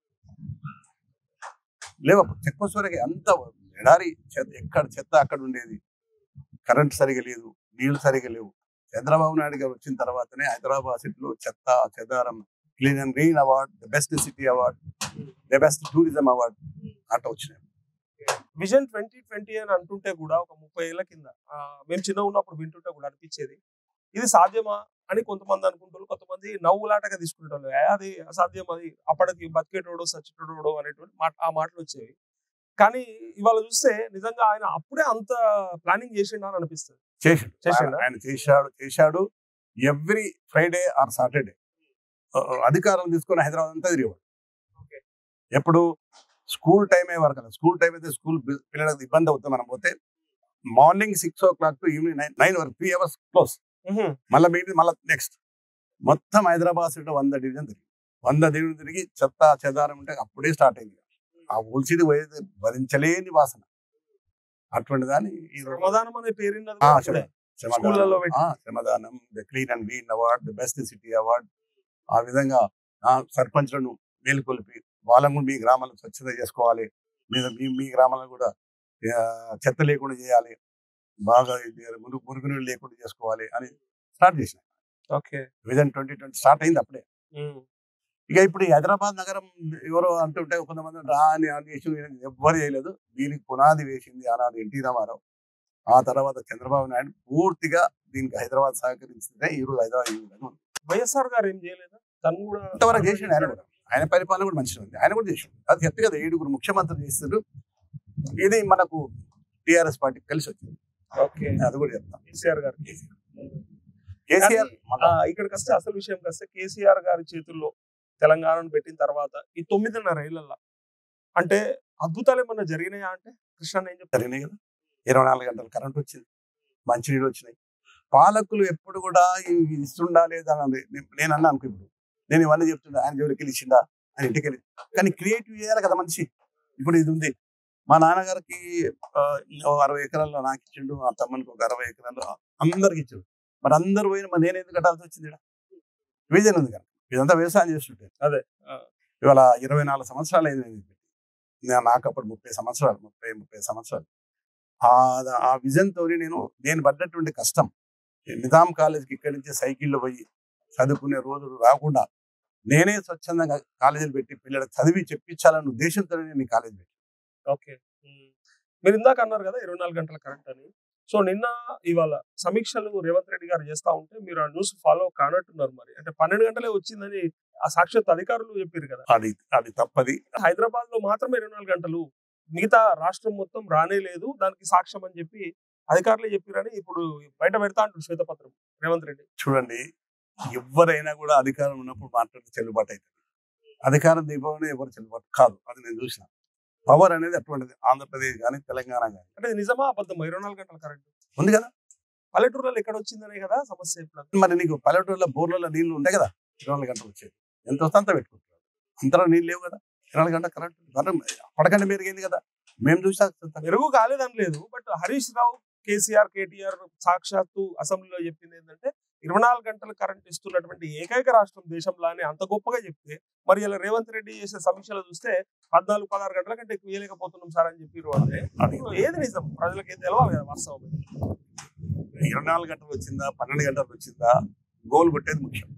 లేవు చెక్ పోస్ట్ వరకే అంత ఎడారి చెత్త ఎక్కడ చెత్త అక్కడ ఉండేది కరెంట్ సరిగా లేదు నీళ్లు సరిగా లేవు చంద్రబాబు నాయుడు గారు వచ్చిన తర్వాతనే హైదరాబాద్ సిటీలో చెత్త చెదారం clean and green award the best city award the best tourism award అట్లా వచ్చినాయి విజన్ ట్వంటీ ట్వంటీ అని అంటుంటే కూడా ఒక ముప్పై ఏళ్ల కింద ఆ, మేము చిన్న ఉన్నప్పుడు వింటుంటే కూడా అనిపించేది ఇది సాధ్యమా అని కొంతమంది అనుకుంటారు కొంతమంది నవ్వులాటగా తీసుకునేటోళ్ళు "ఏ, అది అసాధ్యం అది అప్పటికి బతికేటోడు సచ్చేటోడు అనేటువంటి మాట ఆ మాటలు వచ్చేవి కానీ ఇవాళ చూస్తే నిజంగా ఆయన అప్పుడే అంత ప్లానింగ్ చేసిండు అని అనిపిస్తుంది చేశాడు చేశాడా? ఆయన- ఆయన చేశాడు చేశాడు ఎవ్రీ ఫ్రైడే ఆర్ సాటర్డే అధికారం తీసుకొని హైదరాబాద్ అంతా తిరిగేవాడు Okay. ఎప్పుడు స్కూల్ టైం అయ్యే వరకు స్కూల్ టైం అయితే స్కూల్ పిల్లలకు ఇబ్బంది అవుతుంది మనం పోతే morning six o'clock to evening nine nine వరకు త్రీ అవర్స్ క్లోజ్ మ్హూ. మళ్ళీ మిగిలింది మళ్ళీ నెక్స్ట్ మొత్తం హైదరాబాద్ సిటీ వంద డివిజన్ తిరిగి వంద డివిజన్ తిరిగి చెత్త చెదారం ఉంటే అప్పుడే స్టార్ట్ అయింది ఆ ఓల్సీది పోయేది భరించలేని వాసన అటువంటి దాన్ని ఈ రోజు- శ్రమదానం అనే పేరున్నది ఆ, కూడా శ్రమ- అప్పుడే. శ్రమదానం. స్కూళ్ళలో పెట్టి. ఆ, శ్రమదానం the clean and green award the best city award ఆ విధంగా ఆ సర్పంచ్లను మేలుకొల్పి వాళ్ళని కూడా మీ గ్రామాలను స్వచ్ఛత చేసుకోవాలి మీ మీ- మీ గ్రామాలను కూడా ఆ, చెత్త లేకుండా చేయాలి బాగా ఇది మురుగు మురుగు నీళ్ళు లేకుండా చేసుకోవాలి అని స్టార్ట్ చేసిన okay vision twenty twenty start అయింది అప్పుడే మ్. ఇక ఇప్పుడు ఈ హైదరాబాద్ నగరం ఎవరో అంటుంటే కొంతమంది రా అని అని చేసి ఎవ్వరు చేయలేదు దీనికి పునాది వేసింది ఆనాడు ఎన్టీ రామారావు ఆ తర్వాత చంద్రబాబు నాయుడు పూర్తిగా దీనికి హైదరాబాద్ సహకరించిందే ఈ రోజు హైదరాబాద్ ఈ విధంగా ఉంది. వైఎస్ఆర్ గారు ఏం చేయలేదా తను కూడా ఇంతవరకు చేసిండు ఆయన కూడా ఆయన పరిపాలన కూడా మంచిగా ఉంది ఆయన కూడా చేసిండు అది చెప్తే కదా ఏడుగురు ముఖ్యమంత్రులు చేస్తారు ఇది మనకు టిఆర్ఎస్ పార్టీకి కలిసి వచ్చింది ఓకే అది కూడా చెప్తాం కేసీఆర్ గారు కేసీఆర్ ఆ, ఇక్కడికి వస్తే అసలు విషయం వస్తే కేసీఆర్ గారి చేతుల్లో తెలంగాణను పెట్టిన తర్వాత ఈ తొమ్మిదిన్నర ఏళ్ళల్లో అంటే అద్భుతాలు ఏమన్నా జరిగినాయా అంటే కృష్ణ ఏం చెప్తారు జరిగినాయి కదా ఇరవై నాలుగు గంటలు కరెంట్ వచ్చింది మంచినీళ్ళు వచ్చినాయి పాలకులు ఎప్పుడు కూడా ఇవి ఇస్తుండా లేదా అని నేను- నేను అన్నా అనుకో ఇప్పుడు నేను ఇవన్నీ చెప్తుండా ఆయన జోలికి వెళ్ళి ఇచ్చిండా ఆయన ఇంటికి వెళ్ళి కానీ క్రియేటివ్ చేయాలి కదా మనిషి ఇప్పుడు ఇది ఉంది మా నాన్నగారికి ఆ, ఓ అరవై ఎకరాల్లో నాకు ఇచ్చిండు మా తమ్మునికి ఒక అరవై ఎకరాలు అందరికి ఇచ్చిండు మరి అందరు పోయిన మరి నేను ఎందుకు కట్టాల్సి వచ్చింది ఈడ? విజన్ ఉంది కదా ఇదంతా వ్యవసాయం చేస్తుంటే అదే, ఆ. ఇవాళ ఇరవై నాలుగు సంవత్సరాలు అయింది నేను ఇది పెట్టి. నా- నాకు అప్పుడు ముప్పై సంవత్సరాలు ముప్పై ముప్పై సంవత్సరాలు ఆ ఆ విజన్ తోని నేను నేను పడ్డటువంటి కష్టం నిజాం కాలేజీకి ఇక్కడి నుంచి సైకిల్లో పోయి చదువుకునే రోజులు రాకుండా నేనే స్వచ్ఛందంగా కాలేజీలు పెట్టి పిల్లలకు చదివి చెప్పించాలన్న ఉద్దేశంతో నేను ఈ కాలేజీ పెట్టి ఓకే ఉమ్. మీరు ఇందాక అన్నారు కదా ఇరవై నాలుగు గంటల కరెంట్ అని సో నిన్న ఇవాళ సమీక్షలు రేవంత్ రెడ్డి గారు చేస్తా ఉంటే మీరు ఆ న్యూస్ ఫాలో కానట్టున్నారు మరి అంటే పన్నెండు గంటలే వచ్చిందని ఆ సాక్షాత్ అధికారులు చెప్పారు కదా అది అది తప్పది హైదరాబాద్ లో మాత్రమే ఇరవై నాలుగు గంటలు మిగతా రాష్ట్రం మొత్తం రానే లేదు దానికి సాక్ష్యం అని చెప్పి అధికారులే చెప్పారని ఇప్పుడు బయట పెడతా అంటారు శ్వేతపత్రం రేవంత్ రెడ్డి చూడండి ఎవరైనా కూడా అధికారం ఉన్నప్పుడు మాట్లాడితే చెల్లుబాటు అవుతుంది అధికారం దీపంలో ఎవరు చెల్లుబాటు కాదు అది నేను చూసిన పవర్ అనేది అటువంటిది ఆంధ్రప్రదేశ్ కానీ తెలంగాణ కానీ అంటే ఇది నిజమా అబద్ధం ఇరవై నాలుగు గంటల కరెంట్ ఉంది కదా పల్లెటూరులో ఎక్కడ వచ్చిందనే కదా సమస్య ఇప్పుడు మరి నీకు పల్లెటూరులో బోర్లలో నీళ్లు ఉంటాయి కదా ఇరవై నాలుగు గంటలు వచ్చేది ఎంత వస్తే అంత పెట్టుకుంటున్నారు అంతలో నీళ్ళు లేవు కదా ఇరవై నాలుగు గంటల కరెంట్ అప్పటికంటే మెరుగైంది కదా మేము చూసా మెరుగు కాలేదని లేదు బట్ హరీష్ రావు కేసీఆర్ కేటీఆర్ సాక్షాత్తు అసెంబ్లీలో చెప్పింది ఏంటంటే ఇరవై నాలుగు గంటలు కరెంట్ ఇస్తున్నటువంటి ఏకైక రాష్ట్రం దేశంలో అని అంత గొప్పగా చెప్తే మరి ఇలా రేవంత్ రెడ్డి చేసే సమీక్షలు చూస్తే పద్నాలుగు పదహారు గంటల కంటే ఎక్కువ ఇవ్వలేకపోతున్నాం సార్ అని చెప్పారు అంటే అది ఏది నిజం ప్రజలకు ఏది తెలవాలి కదా వాస్తవం ఇరవై నాలుగు గంటలు వచ్చిందా పన్నెండు గంటలు వచ్చిందా గోల్ కొట్టేది ముఖ్యం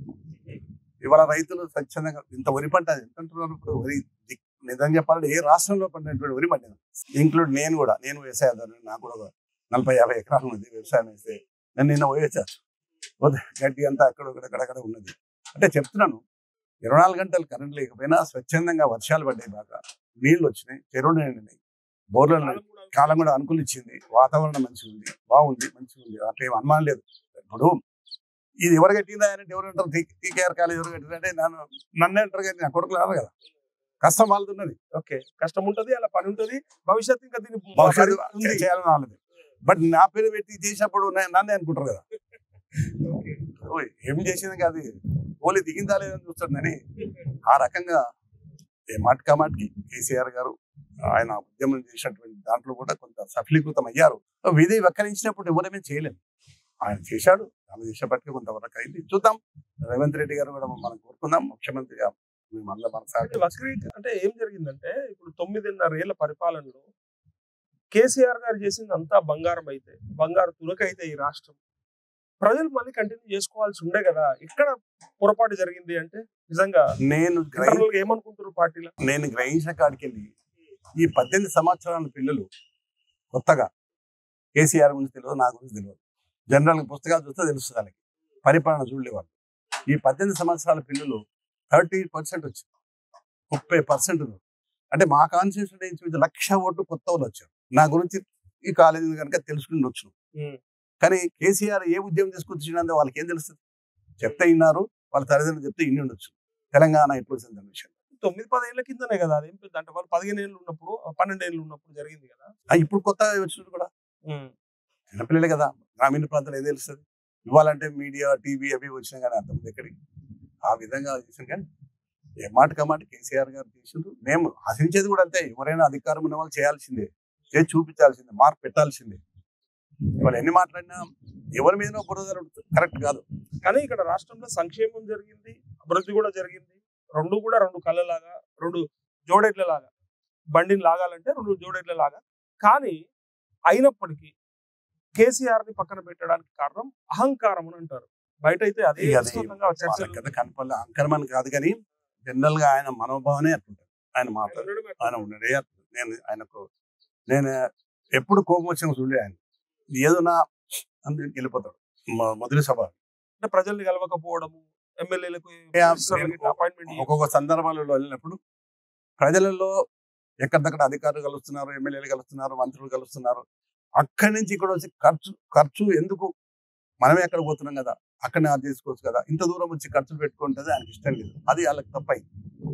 ఇవాళ రైతులు స్వచ్ఛందంగా ఇంత వరి పంట ఎంత అంటున్నారు ఇప్పుడు వరి దిక్- నిజం చెప్పాలంటే ఏ రాష్ట్రంలో పండినటువంటి వరి పండిన ఇంక్లూడ్ నేను కూడా నేను వ్యవసాయదారుని నాకు కూడా ఒక నలభై యాభై ఎకరాలు ఉంది వ్యవసాయం వేస్తే నేను నిన్న పోయొచ్చాను పోతే గడ్డి అంతా అక్కడ అక్కడక్కడ ఉన్నది అంటే చెప్తున్నాను ఇరవై నాలుగు గంటలు కరెంట్ లేకపోయినా స్వచ్ఛందంగా వర్షాలు పడ్డాయి బాగా నీళ్లు వచ్చినాయి చెరువులు నిండినాయి బోర్లు నిండినాయి. కాలం కూడా అనుకూలించింది వాతావరణం మంచిగా ఉంది బాగుంది మంచిగా ఉంది అట్లా ఏం అనుమానం లేదు ఇప్పుడు ఇది ఎవరు కట్టిందా అంటే ఎవరు అంటారు టీకేఆర్ కాలేజ్ ఎవరు కట్టిందంటే నన్ను నన్నే అంటారు కానీ నా కొడుకులు రారు కదా కష్టం వాళ్ళతున్నది ఓకే కష్టం ఉంటది అలా పని ఉంటది భవిష్యత్తు ఇంకా దీని భవిష్యత్తు ఉంది చేయాలని వాళ్ళది బట్ నా పేరు పెట్టి చేసినప్పుడు నే- నన్నే అనుకుంటారు కదా ఓకే. ఓయ్, ఏం చేసింది కాదు ఓలి దిగిందా లేదని చూస్తుందని ఆ రకంగా ఏ మాటకా మాటకి కేసీఆర్ గారు ఆయన ఉద్యమం చేసినటువంటి దాంట్లో కూడా కొంత సఫలీకృతం అయ్యారు విధి వక్కరించినప్పుడు ఎవరేమీ చేయలేము ఆయన చేశాడు ఆయన చేసేపటికి కొంతవరకు అయింది చూద్దాం రేవంత్ రెడ్డి గారు కూడా మనం కోరుకుందాం ముఖ్యమంత్రిగా మేమందరం మన అంటే సహకరి వక్రీ అంటే ఏం జరిగిందంటే ఇప్పుడు తొమ్మిదిన్నర ఏళ్ల పరిపాలనలో కేసీఆర్ గారు చేసింది అంతా బంగారం అయితే బంగారు తునక అయితే ఈ రాష్ట్రం ప్రజలు మళ్ళీ కంటిన్యూ చేసుకోవాల్సి ఉండే కదా ఇక్కడ పొరపాటు జరిగింది అంటే నిజంగా నేను గ్రహి internal గా ఏమనుకుంటారు పార్టీలో నేను గ్రహించిన కాడికి వెళ్ళి ఈ పద్దెనిమిది సంవత్సరాల పిల్లలు కొత్తగా కేసీఆర్ గురించి తెలియదు నా గురించి తెలియదు జనరల్ పుస్తకాలు చూస్తే తెలుస్తుంది వాళ్ళకి పరిపాలన చూడలేవాళ్ళు ఈ పద్దెనిమిది సంవత్సరాల పిల్లలు థర్టీ పర్సెంట్ వచ్చింది ముప్పై పర్సెంట్ అంటే మా కాన్స్టిట్యూషన్ నుంచి లక్ష ఓట్లు కొత్త వాళ్ళు వచ్చారు నా గురించి ఈ కాలేజీ కనుక తెలుసుకుని వచ్చు ఉమ్. కానీ కేసీఆర్ ఏ ఉద్యమం తీసుకొచ్చినందో వాళ్ళకి ఏం తెలుస్తుంది చెప్తే విన్నారు వాళ్ళ తల్లిదండ్రులు చెప్తే ఇన్ని ఉండొచ్చు తెలంగాణ ఎప్పుడు వచ్చింది విషయం తొమ్మిది పదేళ్ల కిందనే కదా అదేం పెద్ద అంటే వాళ్ళు పదిహేను ఏళ్ళు ఉన్నప్పుడు పన్నెండు ఏళ్ళు ఉన్నప్పుడు జరిగింది కదా ఆ, ఇప్పుడు కొత్తగా వచ్చినట్టు కూడా చిన్నపిల్లలే కదా గ్రామీణ ప్రాంతాలు ఏది తెలుస్తుంది ఇవ్వాలంటే మీడియా టీవీ అవి వచ్చినా కానీ అర్థం ఉంది ఎక్కడికి ఆ విధంగా చేసాం కానీ ఏ మాట కమాట కేసీఆర్ గారు చేసిండ్రు మేము ఆశించేది కూడా అంతే ఎవరైనా అధికారం ఉన్న వాళ్ళు చేయాల్సిందే చేసి చూపించాల్సిందే మార్క్ పెట్టాల్సిందే వాళ్ళు ఎన్ని మాట్లాడినా ఎవరి మీద బురద కరెక్ట్ కాదు కానీ ఇక్కడ రాష్ట్రంలో సంక్షేమం జరిగింది అభివృద్ధి కూడా జరిగింది రెండు కూడా రెండు కళ్ళలాగా రెండు జోడెట్ల లాగా బండిని లాగాలంటే రెండు జోడెట్ల లాగా కానీ అయినప్పటికీ కేసీఆర్ ని పక్కన పెట్టడానికి కారణం అహంకారం అని అంటారు బయట అయితే అదే ఇక అది విస్తృతంగా చర్చలు వాళ్ళ కదా కనపడలే అంకరమని కాదు కానీ జనరల్ గా ఆయన మనోభావనే అట్లుంటారు ఆయన మాట్లాడు ఆయన ఉన్నాడే అట్లా. నేను ఆయనకు నేను ఎప్పుడు కోపం వచ్చిన చూడలే ఆయన ఏదో నా అందుకు వెళ్ళిపోతాడు మొ- మొదటి సభ అంటే ప్రజల్ని కలవకపోవడము ఎమ్మెల్యేలకు యా, అపాయింట్మెంట్ ఒక్కొక్క సందర్భాలలో వెళ్ళినప్పుడు ప్రజలలో ఎక్కడిదక్కడ అధికారులు కలుస్తున్నారు ఎమ్మెల్యేలు కలుస్తున్నారు మంత్రులు కలుస్తున్నారు అక్కడి నుంచి ఇక్కడ వచ్చి ఖర్చు ఖర్చు ఎందుకు మనమే ఎక్కడ పోతున్నాం కదా అక్కడనే అది చేసుకోవచ్చు కదా ఇంత దూరం వచ్చి ఖర్చులు పెట్టుకుంటే ఆయనకి ఇష్టం లేదు అది వాళ్ళకి తప్పై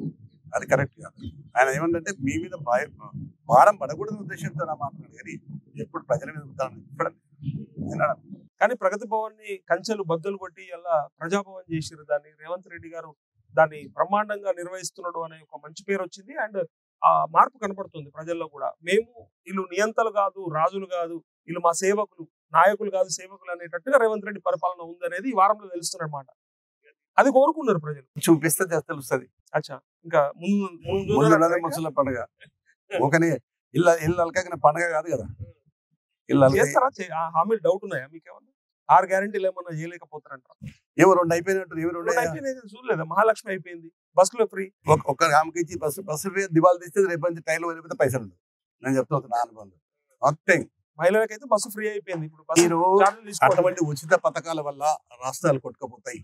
అది కరెక్ట్ కాదు ఆయన ఏమంటే మీ మీద భయ- భారం పడకూడదు ఉద్దేశంతో నా మాట్లాడు కానీ ఎప్పుడు ప్రజల మీద ఉదాహరణ ఇప్పుడు వినడం. కానీ ప్రగతి భవన్ ని కంచెలు బద్దలు కొట్టి అలా ప్రజాభవన్ చేసిరు దాన్ని రేవంత్ రెడ్డి గారు దాన్ని బ్రహ్మాండంగా నిర్వహిస్తున్నాడు అనే ఒక మంచి పేరు వచ్చింది అండ్ ఆ మార్పు కనపడుతుంది ప్రజల్లో కూడా మేము వీళ్ళు నియంతలు కాదు రాజులు కాదు వీళ్ళు మా సేవకులు నాయకులు కాదు సేవకులు అనేటట్టుగా రేవంత్ రెడ్డి పరిపాలన ఉందనేది ఈ వారంలో తెలుస్తున్నమాట అది కోరుకున్నారు ప్రజలు చూపిస్తే తె- తెలుస్తుంది అచ్చా ఇంకా ముందు ముందు ముందు ఉన్నదే ముసల పండుగ ఒకనే ఇళ్ళ ఇల్లు అలకగిన పండుగ కాదు కదా ఇల్లు అలక చేస్తారా చే- ఆ హామీలు డౌట్ ఉన్నాయా మీకేమన్నా ఆరు గ్యారెంటీలు ఏమన్నా చేయలేకపోతారంట ఏమో రెండు అయిపోయినట్టు ఏమి రెండు అయ్యాయి? అయిపోయింది చూడలేదా మహాలక్ష్మి అయిపోయింది బస్సులో ఫ్రీ ఒక ఒక్క ఆమెకి ఇచ్చి బస్సు బస్సు ఫేర్ దివాళి తీస్తే రేపు నుంచి టైర్లు వెళ్ళిపోతే పైసలు ఉండదు నేను చెప్తున్నా నా అనుభవం మొత్తం మహిళలకైతే బస్సు ఫ్రీ అయిపోయింది ఇప్పుడు బస్సు మీరు ఛార్జీలు తీసుకోవట్లేదు. అటువంటి ఉచిత పథకాల వల్ల రాష్ట్రాలు కొట్టుకపోతాయి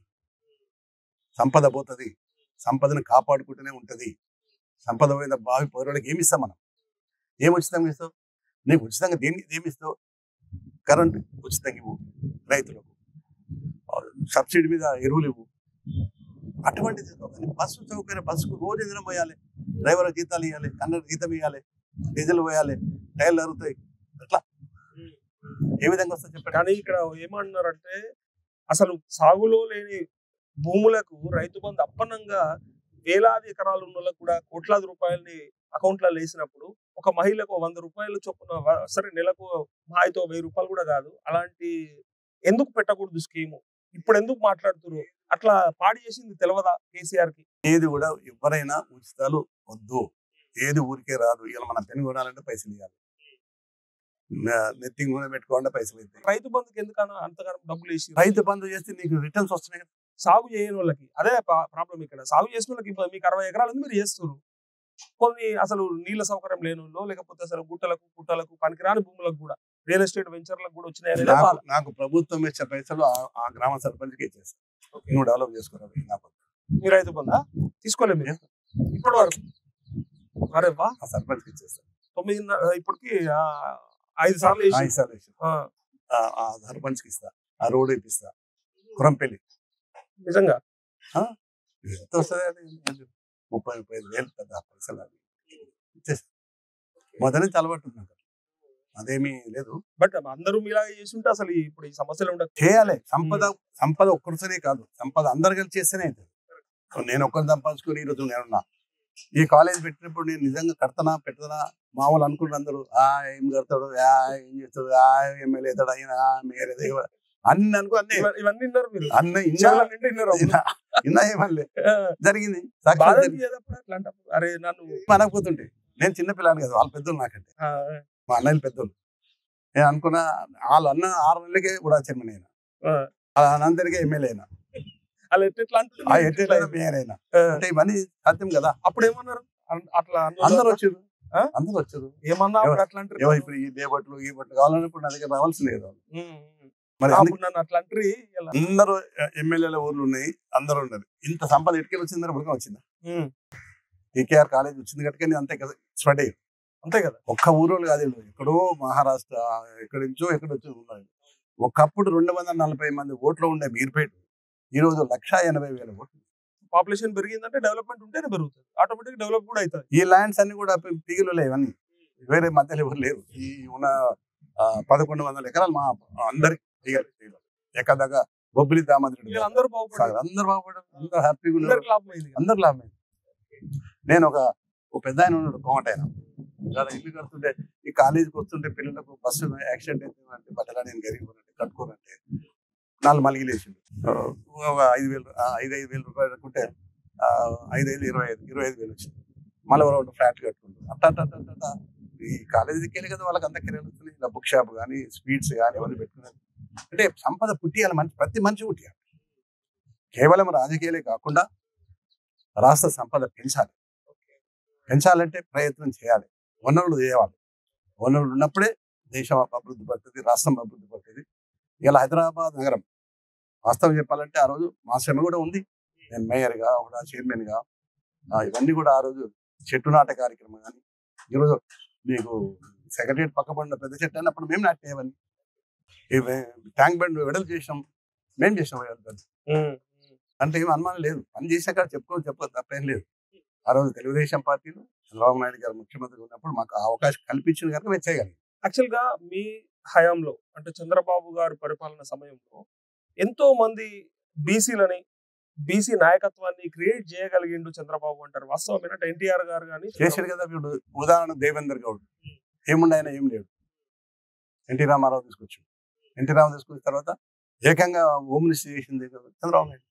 సంపద పోతుంది సంపదను కాపాడుకుంటూనే ఉంటది సంపద పోయిన భావి పౌరులకు ఏమి ఇస్తాం మనం ఏం ఉచితంగా ఇస్తావు నీకు ఉచితంగా దేని ఏమి ఇస్తావు కరెంట్ ఉచితంగా ఇవ్వు రైతులకు సబ్సిడీ మీద ఎరువులు ఇవ్వు అటువంటిది కానీ బస్సు సౌకర్యం బస్సుకు రోజు ఇంధనం పోయాలి డ్రైవర్ జీతాలు ఇవ్వాలి కన్నడ జీతం ఇవ్వాలి డీజిల్ పోయాలి టైర్లు అరుగుతాయి అట్లా ఏ విధంగా వస్తుంది చెప్పండి కానీ ఇక్కడ ఏమంటున్నారంటే అసలు సాగులో లేని భూములకు రైతు బంధు అప్పనంగా వేలాది ఎకరాలు ఉన్న వాళ్ళకు కూడా కోట్లాది రూపాయలని అకౌంట్ లో వేసినప్పుడు ఒక మహిళకు వంద రూపాయలు చొప్పున వ- సరే నెలకు మాయితో వెయ్యి రూపాయలు కూడా కాదు అలాంటి ఎందుకు పెట్టకూడదు స్కీము ఇప్పుడు ఎందుకు మాట్లాడుతున్నారు అట్లా పాడి చేసింది తెలియదా కేసీఆర్ కి ఏది కూడా ఎవరైనా ఉచితాలు వద్దు ఏది ఊరికే రాదు ఇలా మన పెన్ కొనాలంటే పైసలు ఇవ్వాలి నెత్తి నూనె పెట్టుకోవాలంటే పైసలు అవుతాయి రైతు బంధుకి ఎందుకన్నా అంతగానం డబ్బులు వేసి రైతు బంధు చేస్తే నీకు రిటర్న్స్ వస్తున్నాయి కదా సాగు చేయని వాళ్ళకి అదే ప్రాబ్లం ఇక్కడ సాగు చేసిన వాళ్ళకి ఇప్పుడు మీకు అరవై ఎకరాలు ఉంది మీరు చేస్తున్నారు కొన్ని అసలు నీళ్ళ సౌకర్యం లేని వాళ్ళు లేకపోతే అసలు గుట్టలకు గుట్టలకు పనికిరాని భూములకు కూడా రియల్ ఎస్టేట్ వెంచర్లకు కూడా వచ్చినాయి అనేది నాకు బాధ. నాకు ప్రభుత్వం ఇచ్చే పైసలు ఆ- ఆ గ్రామ సర్పంచ్కి ఇచ్చేస్తాను నువ్వు డెవలప్ చేసుకోవాలి నాకు మీ రైతు బంధా తీసుకోలేదు మీరు ఇప్పటి వరకు అరే వా ఆ సర్పంచ్కి ఇచ్చేస్తాను తొమ్మిది ఇప్పటికి ఆ, ఐదు సార్లు ఆ వేసి ఇస్తాను ఆ, ఆ- ఆ సర్పంచ్కి ఇస్తా ఆ రోడ్ ఇప్పిస్తా కురంపల్లి నిజంగా ఎంత వస్తుంది అది? ముప్పై ముప్పై ఐదు వేలు పెద్ద పైసలు అది ఇచ్చేస్తా మొదటి నుంచి అలవాటు ఉంది నాకు అదేమీ లేదు బట్ అందరూ మీలాగా చేసి ఉంటే అసలు ఇప్పుడు ఈ సమస్యలు ఉండదు చేయాలి సంపద సంపద ఒక్కరితోనే కాదు సంపద అందరు కలిసి చేస్తేనే అవుతుంది ఇప్పుడు నేను ఒక్కరు సంపాదించుకొని ఈరోజు నేనున్నా ఈ కాలేజ్ పెట్టినప్పుడు నేను నిజంగా కడతానా పెట్టనా మా వాళ్ళు అనుకుంటారు అందరూ ఆ ఏం కడతాడు ఆ ఏం చేస్తాడు ఆ ఎమ్మెల్యే అవుతాడు ఆయన మేరే దేవ అన్ని అనుకో అన్నీ ఇవ- ఇవన్నీ విన్నారు మీరు అన్న ఇన్నా చెవుల నిండా విన్నారు ఇన్నా ఇన్నా ఏమల్లే ఆ, జరిగింది బాధ సాక్షాత్ జరిగింది. అనిపించేది అట్లాంటప్పుడు అరే నన్ను అనకపోతుంటే నేను చిన్న పిల్లని కదా వాళ్ళ పెద్దలు నాకంటే ఆ, మా అన్నయ్యలు పెద్దలు నేను అనుకున్నా వాళ్ళ అన్న ఆరు నెలలకే కూడా చైర్మన్ అయినా ఆ. వాళ్ళ అనంతరికే ఎమ్మెల్యే అయినా అలా ఎట్లా ఎట్లా అంటుంది? ఆ ఎట్లా మేయర్ అయినా ఆ, అంటే ఇవన్నీ సాధ్యం కదా అప్పుడు ఏమన్నారు అన్- అట్లా అన్నారు. అందరు వచ్చారు ఆ? అందరు వచ్చారు ఏమన్నా అప్పుడు అట్లా అంటారు ఏవో ఇప్పుడు ఈ దేవట్లు ఈ బట్లు కావాలని ఇప్పుడు నా దగ్గర రావాల్సిందే కదా వాళ్ళు. ఉమ్, ఉమ్. మరి అందుకే అప్పుడు నన్ను అట్లా అంటారు ఇలా. అందరూ ఎమ్మెల్యేల ఊర్లు ఉన్నాయి అందరూ ఉన్నారు ఇంత సంపద ఎటుకెళ్ళి వచ్చిందని ఉడకం వచ్చిందా ఉమ్, ఈకేఆర్ కాలేజ్ వచ్చింది కనుక అంతే కదా స్ప్రెడ్ అయ్యారు అంతే కదా ఒక్క ఊరోళ్ళు కాదు వీళ్ళు. ఎక్కడో మహారాష్ట్ర ఎక్కడి నుంచో ఎక్కడ వచ్చో ఉన్నారు ఒకప్పుడు రెండు వందల నలభై మంది ఓట్లు ఉండే మీర్పేట ఈ రోజు లక్ష ఎనభై వేల ఓట్లు పాపులేషన్ పెరిగిందంటే డెవలప్మెంట్ ఉంటేనే పెరుగుతుంది ఆటోమేటిక్ డెవలప్ కూడా అవుతుంది ఈ ల్యాండ్స్ అన్ని కూడా పీగులు ఇవన్నీ వేరే మధ్యలో ఎవరు లేరు ఈ ఉన్న ఆ, పదకొండు వందల ఎకరాలు మా అందరికి పీగలు ఎక్కదాకా బొబ్బిలి దామోదరుడు వీళ్ళు అందరూ బాగుపడారు అందరు బాగుపడ్డారు అందరు హ్యాపీగా ఉన్నారు అందరికి లాభం అయింది కదా. అందరు లాభం నేను ఒక ఒక పెద్ద ఆయన ఉన్నాడు కోమట ఆయన ఇలా ఇల్లు కడుతుంటే ఈ కాలేజీకి వస్తుంటే పిల్లలకు బస్సు యాక్సిడెంట్ అయితే బట్టలా నేను గరీబ్ అంటే కట్టుకోనంటే నాలుగు మలిగి లేచిండు ఒక ఐదు వేలు ఆ, ఐదు ఐదు వేలు రూపాయలు కట్టుకుంటే ఆ, ఐదు ఐదు ఇరవై ఐదు ఇరవై ఐదు వేలు వచ్చింది మళ్ళీ రెండు ఫ్లాట్ కట్టుకుంటారు అట్ట అట్ట అట్ట అట్ట అట్ట. ఈ కాలేజీకి వెళ్ళి కదా వాళ్ళకి అంత కిరాయిలు వస్తున్నాయి ఇలా బుక్ షాప్ కానీ స్వీట్స్ కానీ అవన్నీ పెట్టుకున్నారు అంటే సంపద పుట్టియాలి మనిషి ప్రతి మనిషి పుట్టియాలి కేవలం రాజకీయాలే కాకుండా రాష్ట్ర సంపద పెంచాలి పెంచాలంటే ప్రయత్నం చేయాలి వనరులు చేయాలి వనరులు ఉన్నప్పుడే దేశం అభివృద్ధి పడుతుంది రాష్ట్రం అభివృద్ధి పడుతుంది ఇలా హైదరాబాద్ నగరం వాస్తవం చెప్పాలంటే ఆ రోజు మా శ్రమ కూడా ఉంది నేను మేయర్గా కూడా చైర్మన్గా ఇవన్నీ కూడా ఆ రోజు చెట్టు నాటే కార్యక్రమం కానీ ఈరోజు మీకు సెక్రటరియట్ పక్క పడిన పెద్ద చెట్టు అన్నప్పుడు మేము నాటేవన్నీ ట్యాంక్ బండ్ వెడలు చేసాం మేము చేసాం వెడలు ఉమ్, ఉమ్. అంటే ఏం అనుమానం లేదు పని చేశాక చెప్పుకో చెప్పదు తప్పేం లేదు ఆ రోజు తెలుగుదేశం పార్టీలో చంద్రబాబు నాయుడు గారు ముఖ్యమంత్రి ఉన్నప్పుడు మాకు ఆ అవకాశం కల్పించిన కనుక మేము చేయగలిగాం యాక్చువల్ గా మీ హయాంలో అంటే చంద్రబాబు గారి పరిపాలన సమయంలో ఎంతో మంది బీసీలని బీసీ నాయకత్వాన్ని క్రియేట్ చేయగలిగిండు చంద్రబాబు అంటారు వాస్తవమైన ఎన్టీఆర్ గారు కానీ చేశాడు కదా ఇప్పుడు ఉదాహరణ దేవేందర్ గౌడ్ ఏముండే ఆయన ఏం లేడు ఎన్టీ రామారావు తీసుకొచ్చాడు ఎన్టీ రామారావు తీసుకొచ్చిన తర్వాత ఏకంగా హోమ్ మినిస్టర్ చేసింది కదా చంద్రబాబు నాయుడు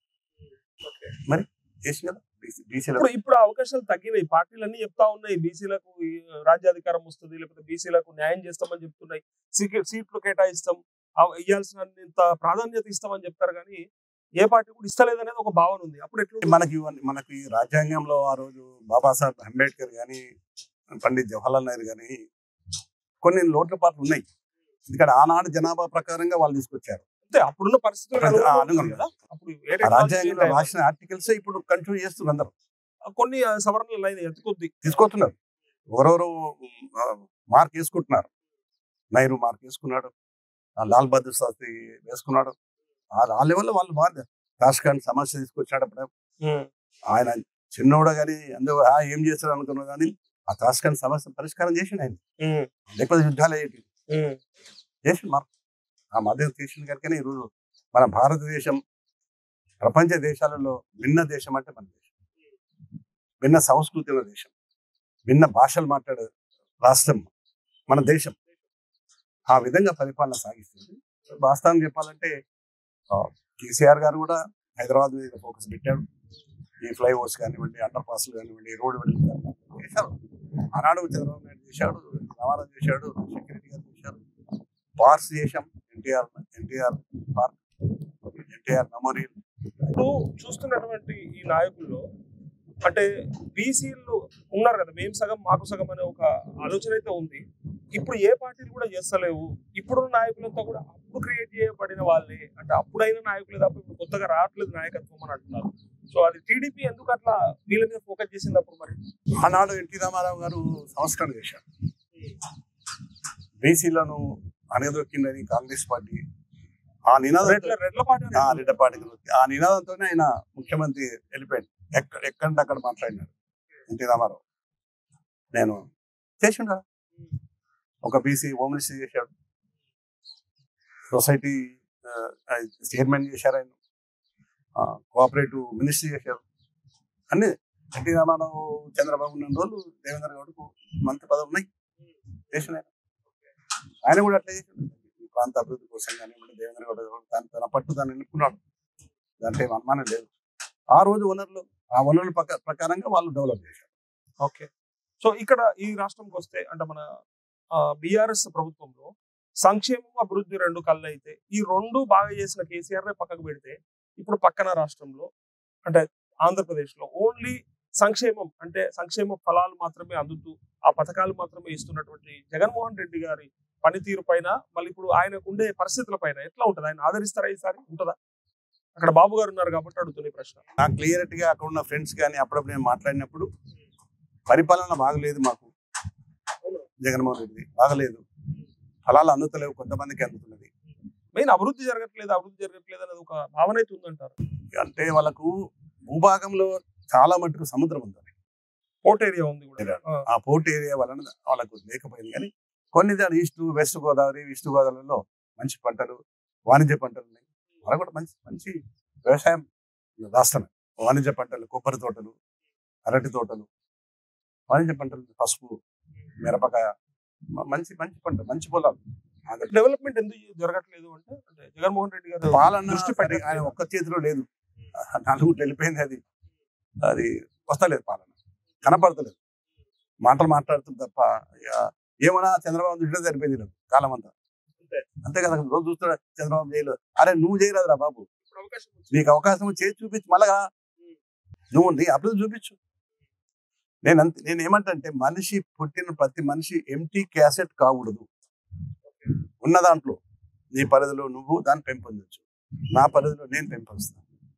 మరి చేసి కదా బీసీలో ఇప్పుడు ఇప్పుడు ఆ అవకాశాలు తగ్గినాయి పార్టీలన్నీ చెప్తా ఉన్నాయి బీసీలకు ఈ రాజ్యాధికారం వస్తుంది లేకపోతే బీసీలకు న్యాయం చేస్తామని చెప్తున్నాయి సీట్- సీట్లు కేటాయిస్తాం ఆ- ఇయ్యాల్సినంత ప్రాధాన్యత ఇస్తామని చెప్తారు కానీ ఏ పార్టీ కూడా ఇస్తలేదనేది ఒక భావన ఉంది అప్పుడు ఎట్లా మనకి ఇవన్నీ- మనకి రాజ్యాంగంలో ఆ రోజు బాబాసాహెబ్ అంబేద్కర్ కానీ పండిత్ జవహర్లాల్ నెహ్రూ కానీ కొన్ని లోట్లపాట్లు ఉన్నాయి ఎందుకంటే ఆనాడు జనాభా ప్రకారంగా వాళ్ళు తీసుకొచ్చారు అంతే అప్పుడున్న పరిస్థితులు ప్రతి- ఆ, అనుగుణంగా అనుగుణంగా. కదా అప్పుడు ఏ ఆ technology రాజ్యాంగంలో లేదు. రాసిన ఆర్టికల్స్ ఇప్పుడు కంటిన్యూ చేస్తున్నారు అందరు కొన్ని ఆ, సవరణలు అయినాయి ఎత్తుకొద్ది తీసుకొస్తున్నారు ఎవరెవరు ఆ, మార్క్ వేసుకుంటున్నారు నైరు మార్క్ వేసుకున్నాడు ఆ లాల్ బహదూర్ శాస్త్రి వేసుకున్నాడు ఆ ఆ లెవెల్లో వాళ్ళు బాగా రాష్ట్రాన్ని సమస్య తీసుకొచ్చాడు అప్పుడు ఆయన చిన్నోడ కానీ అందరూ "ఆ, ఏం చేస్తాడు అనుకున్నా కానీ ఆ రాష్ట్రాన్ని సమస్య పరిష్కారం చేసిండు ఆయన లేకపోతే యుద్ధాలు అయ్యేటి చేసిండు మార్క్ ఆ మధ్య తీసిన కనుకనే ఈరోజు మన భారతదేశం ప్రపంచ దేశాలలో భిన్న దేశం అంటే మన దేశం భిన్న సంస్కృతి ఉన్న దేశం భిన్న భాషలు మాట్లాడే రాష్ట్రం మన దేశం ఆ విధంగా పరిపాలన సాగిస్తుంది వాస్తవం చెప్పాలంటే ఆ, కేసీఆర్ గారు కూడా హైదరాబాద్ మీద ఫోకస్ పెట్టాడు ఈ ఫ్లైఓవర్స్ కానివ్వండి అండర్ పాస్లు కానివ్వండి రోడ్డు వెడల్పు కానివ్వండి చేశారు ఆనాడు చంద్రబాబు నాయుడు చేశాడు రవాణా చేశాడు సెక్యూరిటీ గారు చేశారు పార్క్స్ చేశాం ఎన్టీఆర్ ఎన్టీఆర్ పార్క్ ఎన్టీఆర్ మెమోరియల్ ఇప్పుడు చూస్తున్నటువంటి ఈ నాయకుల్లో అంటే బీసీలు ఉన్నారు కదా మేము సగం మాకు సగం అనే ఒక ఆలోచన అయితే ఉంది ఇప్పుడు ఏ పార్టీలు కూడా చేస్తలేవు ఇప్పుడున్న నాయకులంతా కూడా అప్పుడు క్రియేట్ చేయబడిన వాళ్ళే అంటే అప్పుడైన నాయకులే తప్ప ఇప్పుడు కొత్తగా రావట్లేదు నాయకత్వం అని అంటున్నారు సో అది టీడీపీ ఎందుకు అట్లా వీళ్ళ మీద ఫోకస్ చేసింది అప్పుడు మరి ఆనాడు ఎన్టీ రామారావు గారు సంస్కరణ చేశారు బీసీలను అణగదొక్కిందని కాంగ్రెస్ పార్టీ ఆ నినాదం రెడ్ల రెడ్ల పార్టీ ఆ రెడ్డపాటి గురించి ఆ నినాదంతోనే ఆయన ముఖ్యమంత్రి వెళ్ళిపోయాడు ఎక్కడ ఎక్కడంటే అక్కడ మాట్లాడినాడు ఎన్టీ రామారావు నేను చేసిండా ఒక బీసీ హోమ్ మినిస్టర్ చేశాడు సొసైటీ చైర్మన్ చేశారు ఆయన కోఆపరేటివ్ మినిస్టర్ చేశారు అన్ని ఎన్టీ రామారావు చంద్రబాబు ఉన్న రోజులు దేవేంద్ర గౌడ్కు మంత్రి పదవి ఉన్నాయి చేసిన ఆయన. ఆయన కూడా అట్లా చేశాడు ఈ ప్రాంత అభివృద్ధి కోసం కానివ్వండి దేవేంద్ర గౌడ్ గారు తన తన పట్టు దాన్ని నిలుపుకున్నాడు దాంట్లో ఏం అనుమానం లేదు ఆ రోజు వనరులు ఆ వనరుల ప్రక- ప్రకారంగా వాళ్ళు డెవలప్ చేశారు ఓకే సో ఇక్కడ ఈ రాష్ట్రంకి వస్తే అంటే మన బీఆర్ఎస్ ప్రభుత్వంలో సంక్షేమం అభివృద్ధి రెండు కళ్ళు అయితే ఈ రెండు బాగా చేసిన కేసీఆర్ నే పక్కకు పెడితే ఇప్పుడు పక్కన రాష్ట్రంలో అంటే ఆంధ్రప్రదేశ్ లో ఓన్లీ సంక్షేమం అంటే సంక్షేమ ఫలాలు మాత్రమే అందుతూ ఆ పథకాలు మాత్రమే ఇస్తున్నటువంటి జగన్మోహన్ రెడ్డి గారి పనితీరు పైన మళ్ళీ ఇప్పుడు ఆయనకు ఉండే పరిస్థితుల పైన ఎట్లా ఉంటుంది ఆయన ఆదరిస్తారా ఈసారి ఉంటుందా అక్కడ బాబు గారు ఉన్నారు కాబట్టి అడుగుతున్న ఈ ప్రశ్న నాకు క్లియర్గా అక్కడ ఉన్న ఫ్రెండ్స్ కానీ అప్పుడప్పుడు నేను మాట్లాడినప్పుడు పరిపాలన బాగలేదు మాకు జగన్మోహన్ రెడ్డి బాగలేదు ఫలాలు అందుతలేవు కొంతమందికి అందుతున్నది మెయిన్ అభివృద్ధి జరగట్లేదు అభివృద్ధి జరగట్లేదు అనేది ఒక భావన అయితే ఉందంటారు అంటే వాళ్ళకు భూభాగంలో చాలా మటుకు సముద్రం ఉంది పోర్ట్ ఏరియా ఉంది కూడా ఆ, ఆ పోర్ట్ ఏరియా వలన వాళ్ళకు లేకపోయింది కానీ కొన్ని దాని ఈస్ట్ వెస్ట్ గోదావరి ఈస్ట్ గోదావరిలో మంచి పంటలు వాణిజ్య పంటలు ఉన్నాయి వాళ్ళకు కూడా మంచి మంచి వ్యవసాయం రాష్ట్రమే వాణిజ్య పంటలు కొబ్బరి తోటలు అరటి తోటలు వాణిజ్య పంటలు పసుపు మిరపకాయ మ- మంచి మంచి పంట మంచి పొలాలు అది డెవలప్మెంట్ ఎందుకు జరగట్లేదు అంటే అంటే జగన్మోహన్ రెడ్డి గారు పాలన దృష్టి సరి- పెట్టట్లేదు. ఆయన ఒక్క చేతిలో లేదు నలుగురు వెళ్ళిపోయింది అది అది వస్తలేదు పాలన కనపడతలేదు మాటలు మాట్లాడుతుంది తప్ప ఇక ఏమన్నా చంద్రబాబు దృష్టిలో సరిపోయింది వీళ్ళకి కాలం అంతా అంతే. అంతే కదా రోజు చూస్తున్నా చంద్రబాబు జైలు అరే నువ్వు చేయరాదురా బాబు ఇప్పుడు అవకాశం వచ్చింది. నీకు అవకాశం చేసి చూపించు మళ్ళా నువ్వు నీ అభివృద్ధి చూపించు నేను అంత నేను ఏమంటే మనిషి పుట్టిన ప్రతి మనిషి ఎంటీ క్యాసెట్ కాకూడదు ఉన్న దాంట్లో నీ పరిధిలో నువ్వు దాన్ని పెంపొందించు నా పరిధిలో నేను పెంపొందిస్తాను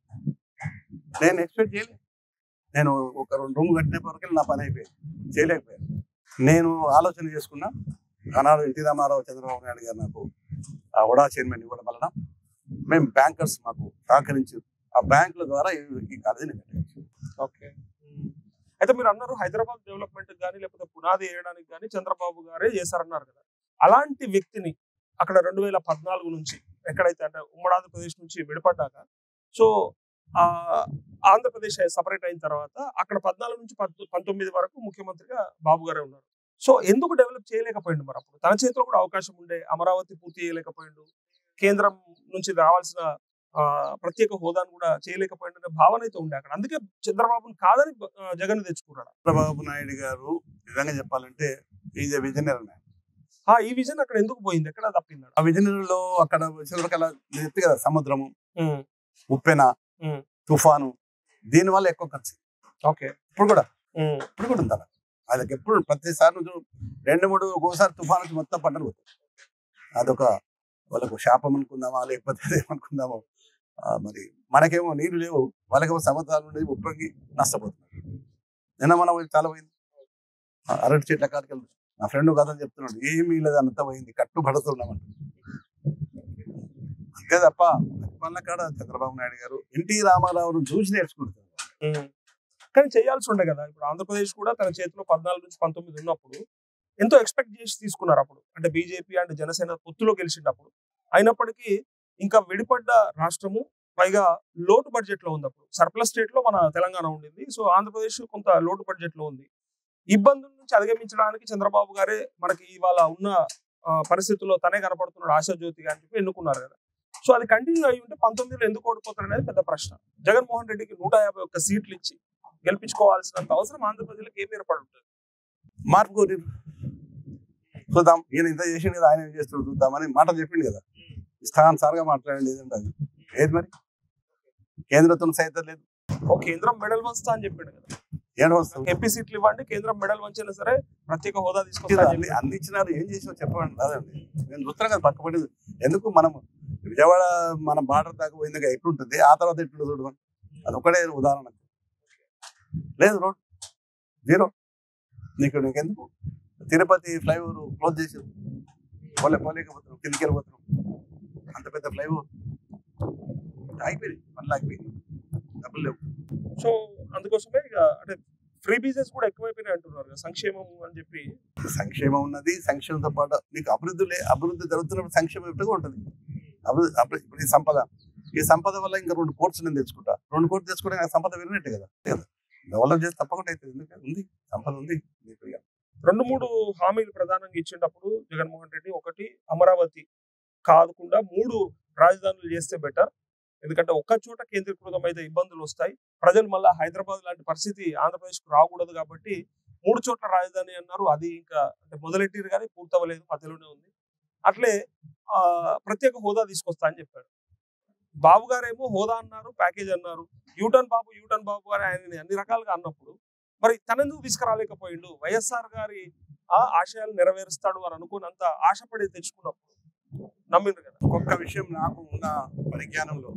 నేను ఎక్స్పెక్ట్ చేయలేదు నేను ఒక రెండు రూమ్ కట్టిన వరకు నా పని అయిపోయింది చేయలేకపోయాను నేను ఆలోచన చేసుకున్నా ఆనాడు ఎన్టీ రామారావు చంద్రబాబు నాయుడు గారు నాకు ఆ వడా చైర్మన్ ఇవ్వడం వలన మేము బ్యాంకర్స్ మాకు సహకరించి ఆ బ్యాంకుల ద్వారా ఈ- ఈ కాలేజీని కట్టాము ఓకే ఉమ్. అయితే మీరు అన్నారు హైదరాబాద్ డెవలప్మెంట్ కానీ లేకపోతే పునాది వేయడానికి కానీ చంద్రబాబు గారే చేశారన్నారు కదా అలాంటి వ్యక్తిని అక్కడ రెండు వేల పద్నాలుగు నుంచి ఎక్కడైతే అంటే ఉమ్మడి ఆంధ్రప్రదేశ్ నుంచి విడిపడ్డాక సో ఆ ఆంధ్రప్రదేశ్ సపరేట్ అయిన తర్వాత అక్కడ పద్నాలుగు నుంచి పద్దు- పంతొమ్మిది వరకు ముఖ్యమంత్రిగా బాబు గారే ఉన్నారు సో ఎందుకు డెవలప్ చేయలేకపోయిండు మరి అప్పుడు తన చేతిలో కూడా అవకాశం ఉండే అమరావతి పూర్తి చేయలేకపోయిండు కేంద్రం నుంచి రావాల్సిన ఆ, ప్రత్యేక హోదాను కూడా చేయలేకపోయిండు అనే భావన అయితే ఉండే అక్కడ అందుకే చంద్రబాబుని కాదని ఆ, జగన్ తెచ్చుకున్నాడు చంద్రబాబు నాయుడు గారు నిజంగా చెప్పాలంటే ఈజ్ ఎ విజనరీ మ్యాన్ ఆ ఈ విజన్ అక్కడ ఎందుకు పోయింది ఎక్కడ తప్పింది ఆ విజనరీలో అక్కడ చివరికల్లా చెప్తే కదా సముద్రము ఉప్పెన ఉమ్. తుఫాను దీని వల్ల ఎక్కువ ఖర్చు ఓకే ఇప్పుడు కూడా ఇప్పుడు కూడా ఉంది అలా వాళ్ళకి ఎప్పుడు ప్రతిసారి నువ్వు రెండు మూడు ఒకసారి తుఫాను వచ్చి మొత్తం పంటలు పోతాయి అదొక వాళ్ళకు శాపం అనుకుందామా లేకపోతే ఏమనుకుందామో ఆ, మరి మనకేమో నీళ్లు లేవు వాళ్ళకేమో సముద్రాలు ఉండేవి ఉప్పొంగి నష్టపోతున్నారు నిన్న మనం చాలా పోయింది ఆ, అరటి చెట్ల కాడికి వెళ్తాం నా ఫ్రెండ్ కథని చెప్తున్నాడు ఏమీ లేదు అంత పోయింది కట్టు పడుతున్నామంట అంతే తప్ప పరిపాలన కాడ చంద్రబాబు నాయుడు గారు ఎన్టీ రామారావును చూసి నేర్చుకుంటారు కానీ చేయాల్సి ఉండే కదా ఇప్పుడు ఆంధ్రప్రదేశ్ కూడా తన చేతిలో పద్నాలుగు నుంచి పంతొమ్మిది ఉన్నప్పుడు ఎంతో ఎక్స్పెక్ట్ చేసి తీసుకున్నారు అప్పుడు అంటే బీజేపీ అండ్ జనసేన పొత్తులో గెలిచినప్పుడు అయినప్పటికీ ఇంకా విడిపడ్డ రాష్ట్రము పైగా లోటు బడ్జెట్ లో ఉంది అప్పుడు సర్ప్లస్ స్టేట్ లో మన తెలంగాణ ఉండింది సో ఆంధ్రప్రదేశ్ కొంత లోటు బడ్జెట్ లో ఉంది ఇబ్బందుల నుంచి అధిగమించడానికి చంద్రబాబు గారే మనకి ఇవాళ ఉన్న ఆ, పరిస్థితుల్లో తనే కనపడుతున్నాడు ఆశాజ్యోతిగా అని చెప్పి ఎన్నుకున్నారు కదా సో అది కంటిన్యూ అయ్యి ఉంటే పంతొమ్మిదిలో ఎందుకు ఓడిపోతారు అనేది పెద్ద ప్రశ్న జగన్మోహన్ రెడ్డికి నూట యాభై ఒక్క సీట్లు ఇచ్చి గెలిపించుకోవాల్సినంత అవసరం ఆంధ్రప్రదేశ్కి ఏం ఏర్పడి ఉంటుంది మార్పు కోరి చూద్దాం ఈయన ఇంత చేసిండు కదా ఆయన ఏం చేస్తాడు చూద్దామని మాట చెప్పిండు కదా ఇష్టానుసారంగా మాట్లాడండి ఏదంటే అది ఏది మరి కేంద్రంతో సైతం లేదు ఓ కేంద్రం మెడల్ వంచుతా అని చెప్పాడు కదా ఏడు వస్తుంది ఎంపీ సీట్లు ఇవ్వండి కేంద్రం మెడల్ వంచినా సరే ప్రత్యేక హోదా తీసుకొస్తా అని అన్ని చెప్పాడు. అందించినారు ఏం చేసినా చెప్పండి అదండి నేను చూస్తున్నా కదా పక్కపడి ఎందుకు మనం విజయవాడ మన బార్డర్ దాకా పోయింది ఎట్లుంటుంది ఆ తర్వాత ఎట్లుంటుంది చూడమని అది ఒకటే ఉదాహరణ లేదు రోడ్ జీరో నీకు నీకెందుకు తిరుపతి ఫ్లైఓవర్ క్లోజ్ చేసారు పోలే పోలేకపోతున్నాం కిందికి వెళ్ళిపోతున్నాం అంత పెద్ద ఫ్లైఓవర్ అయిపోయింది మళ్ళీ ఆగిపోయింది డబ్బులు లేవు సో అందుకోసమే ఇక అంటే ఫ్రీ బిజినెస్ కూడా ఎక్కువైపోయినాయి అంటున్నారు కదా సంక్షేమం అని చెప్పి సంక్షేమం ఉన్నది సంక్షేమంతో పాటు నీకు అభివృద్ధి లే అభివృద్ధి జరుగుతున్నప్పుడు సంక్షేమం ఎప్పుడుగా ఉంటుంది అభివృద్ధి అభివృద్ధి ఇప్పుడు ఈ సంపద ఈ సంపద వల్ల ఇంకా రెండు కోట్స్ నేను తెచ్చుకుంటా రెండు కోట్లు తెచ్చుకుంటే నాకు సంపద విరిగినట్టే కదా కదా డెవలప్ చేసి తప్పకుండా అవుతుంది ఎందుకంటే ఉంది సంపద ఉంది నీకు ఇక. రెండు మూడు హామీలు ప్రధానంగా ఇచ్చేటప్పుడు జగన్మోహన్ రెడ్డి ఒకటి అమరావతి కాకుండా మూడు రాజధానులు చేస్తే బెటర్ ఎందుకంటే ఒక్క చోట కేంద్రీకృతం అయితే ఇబ్బందులు వస్తాయి ప్రజలు మళ్ళీ హైదరాబాద్ లాంటి పరిస్థితి ఆంధ్రప్రదేశ్ కు రాకూడదు కాబట్టి మూడు చోట్ల రాజధాని అన్నారు అది ఇంకా అంటే మొదలెట్టిరు కానీ పూర్తవలేదు మధ్యలోనే ఉంది అట్లే ఆ ప్రత్యేక హోదా తీసుకొస్తా అని చెప్పాడు బాబు గారేమో హోదా అన్నారు ప్యాకేజ్ అన్నారు యూటర్న్ బాబు యూటర్న్ బాబు అని ఆయన అన్ని రకాలుగా అన్నప్పుడు మరి తనెందుకు తీసుకురాలేకపోయిండు వైఎస్ఆర్ గారి ఆ ఆశయాలు నెరవేరుస్తాడు అని అనుకున్నంత ఆశపడి తెచ్చుకున్నప్పుడు నమ్మిండ్రు కదా ఒక్కొక్క విషయం నాకు ఉన్న పరిజ్ఞానంలో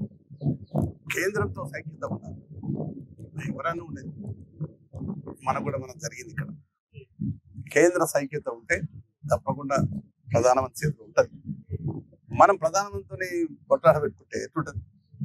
కేంద్రంతో సైక్యత ఉండాలి ఎవరైనా ఉండేది మనకు కూడా మనం జరిగింది ఇక్కడ కేంద్ర సైక్యత ఉంటే తప్పకుండా ప్రధానమంత్రి చేతిలో ఉంటుంది మనం ప్రధానమంత్రిని కొట్లాడ పెట్టుకుంటే ఎట్లుంటుంది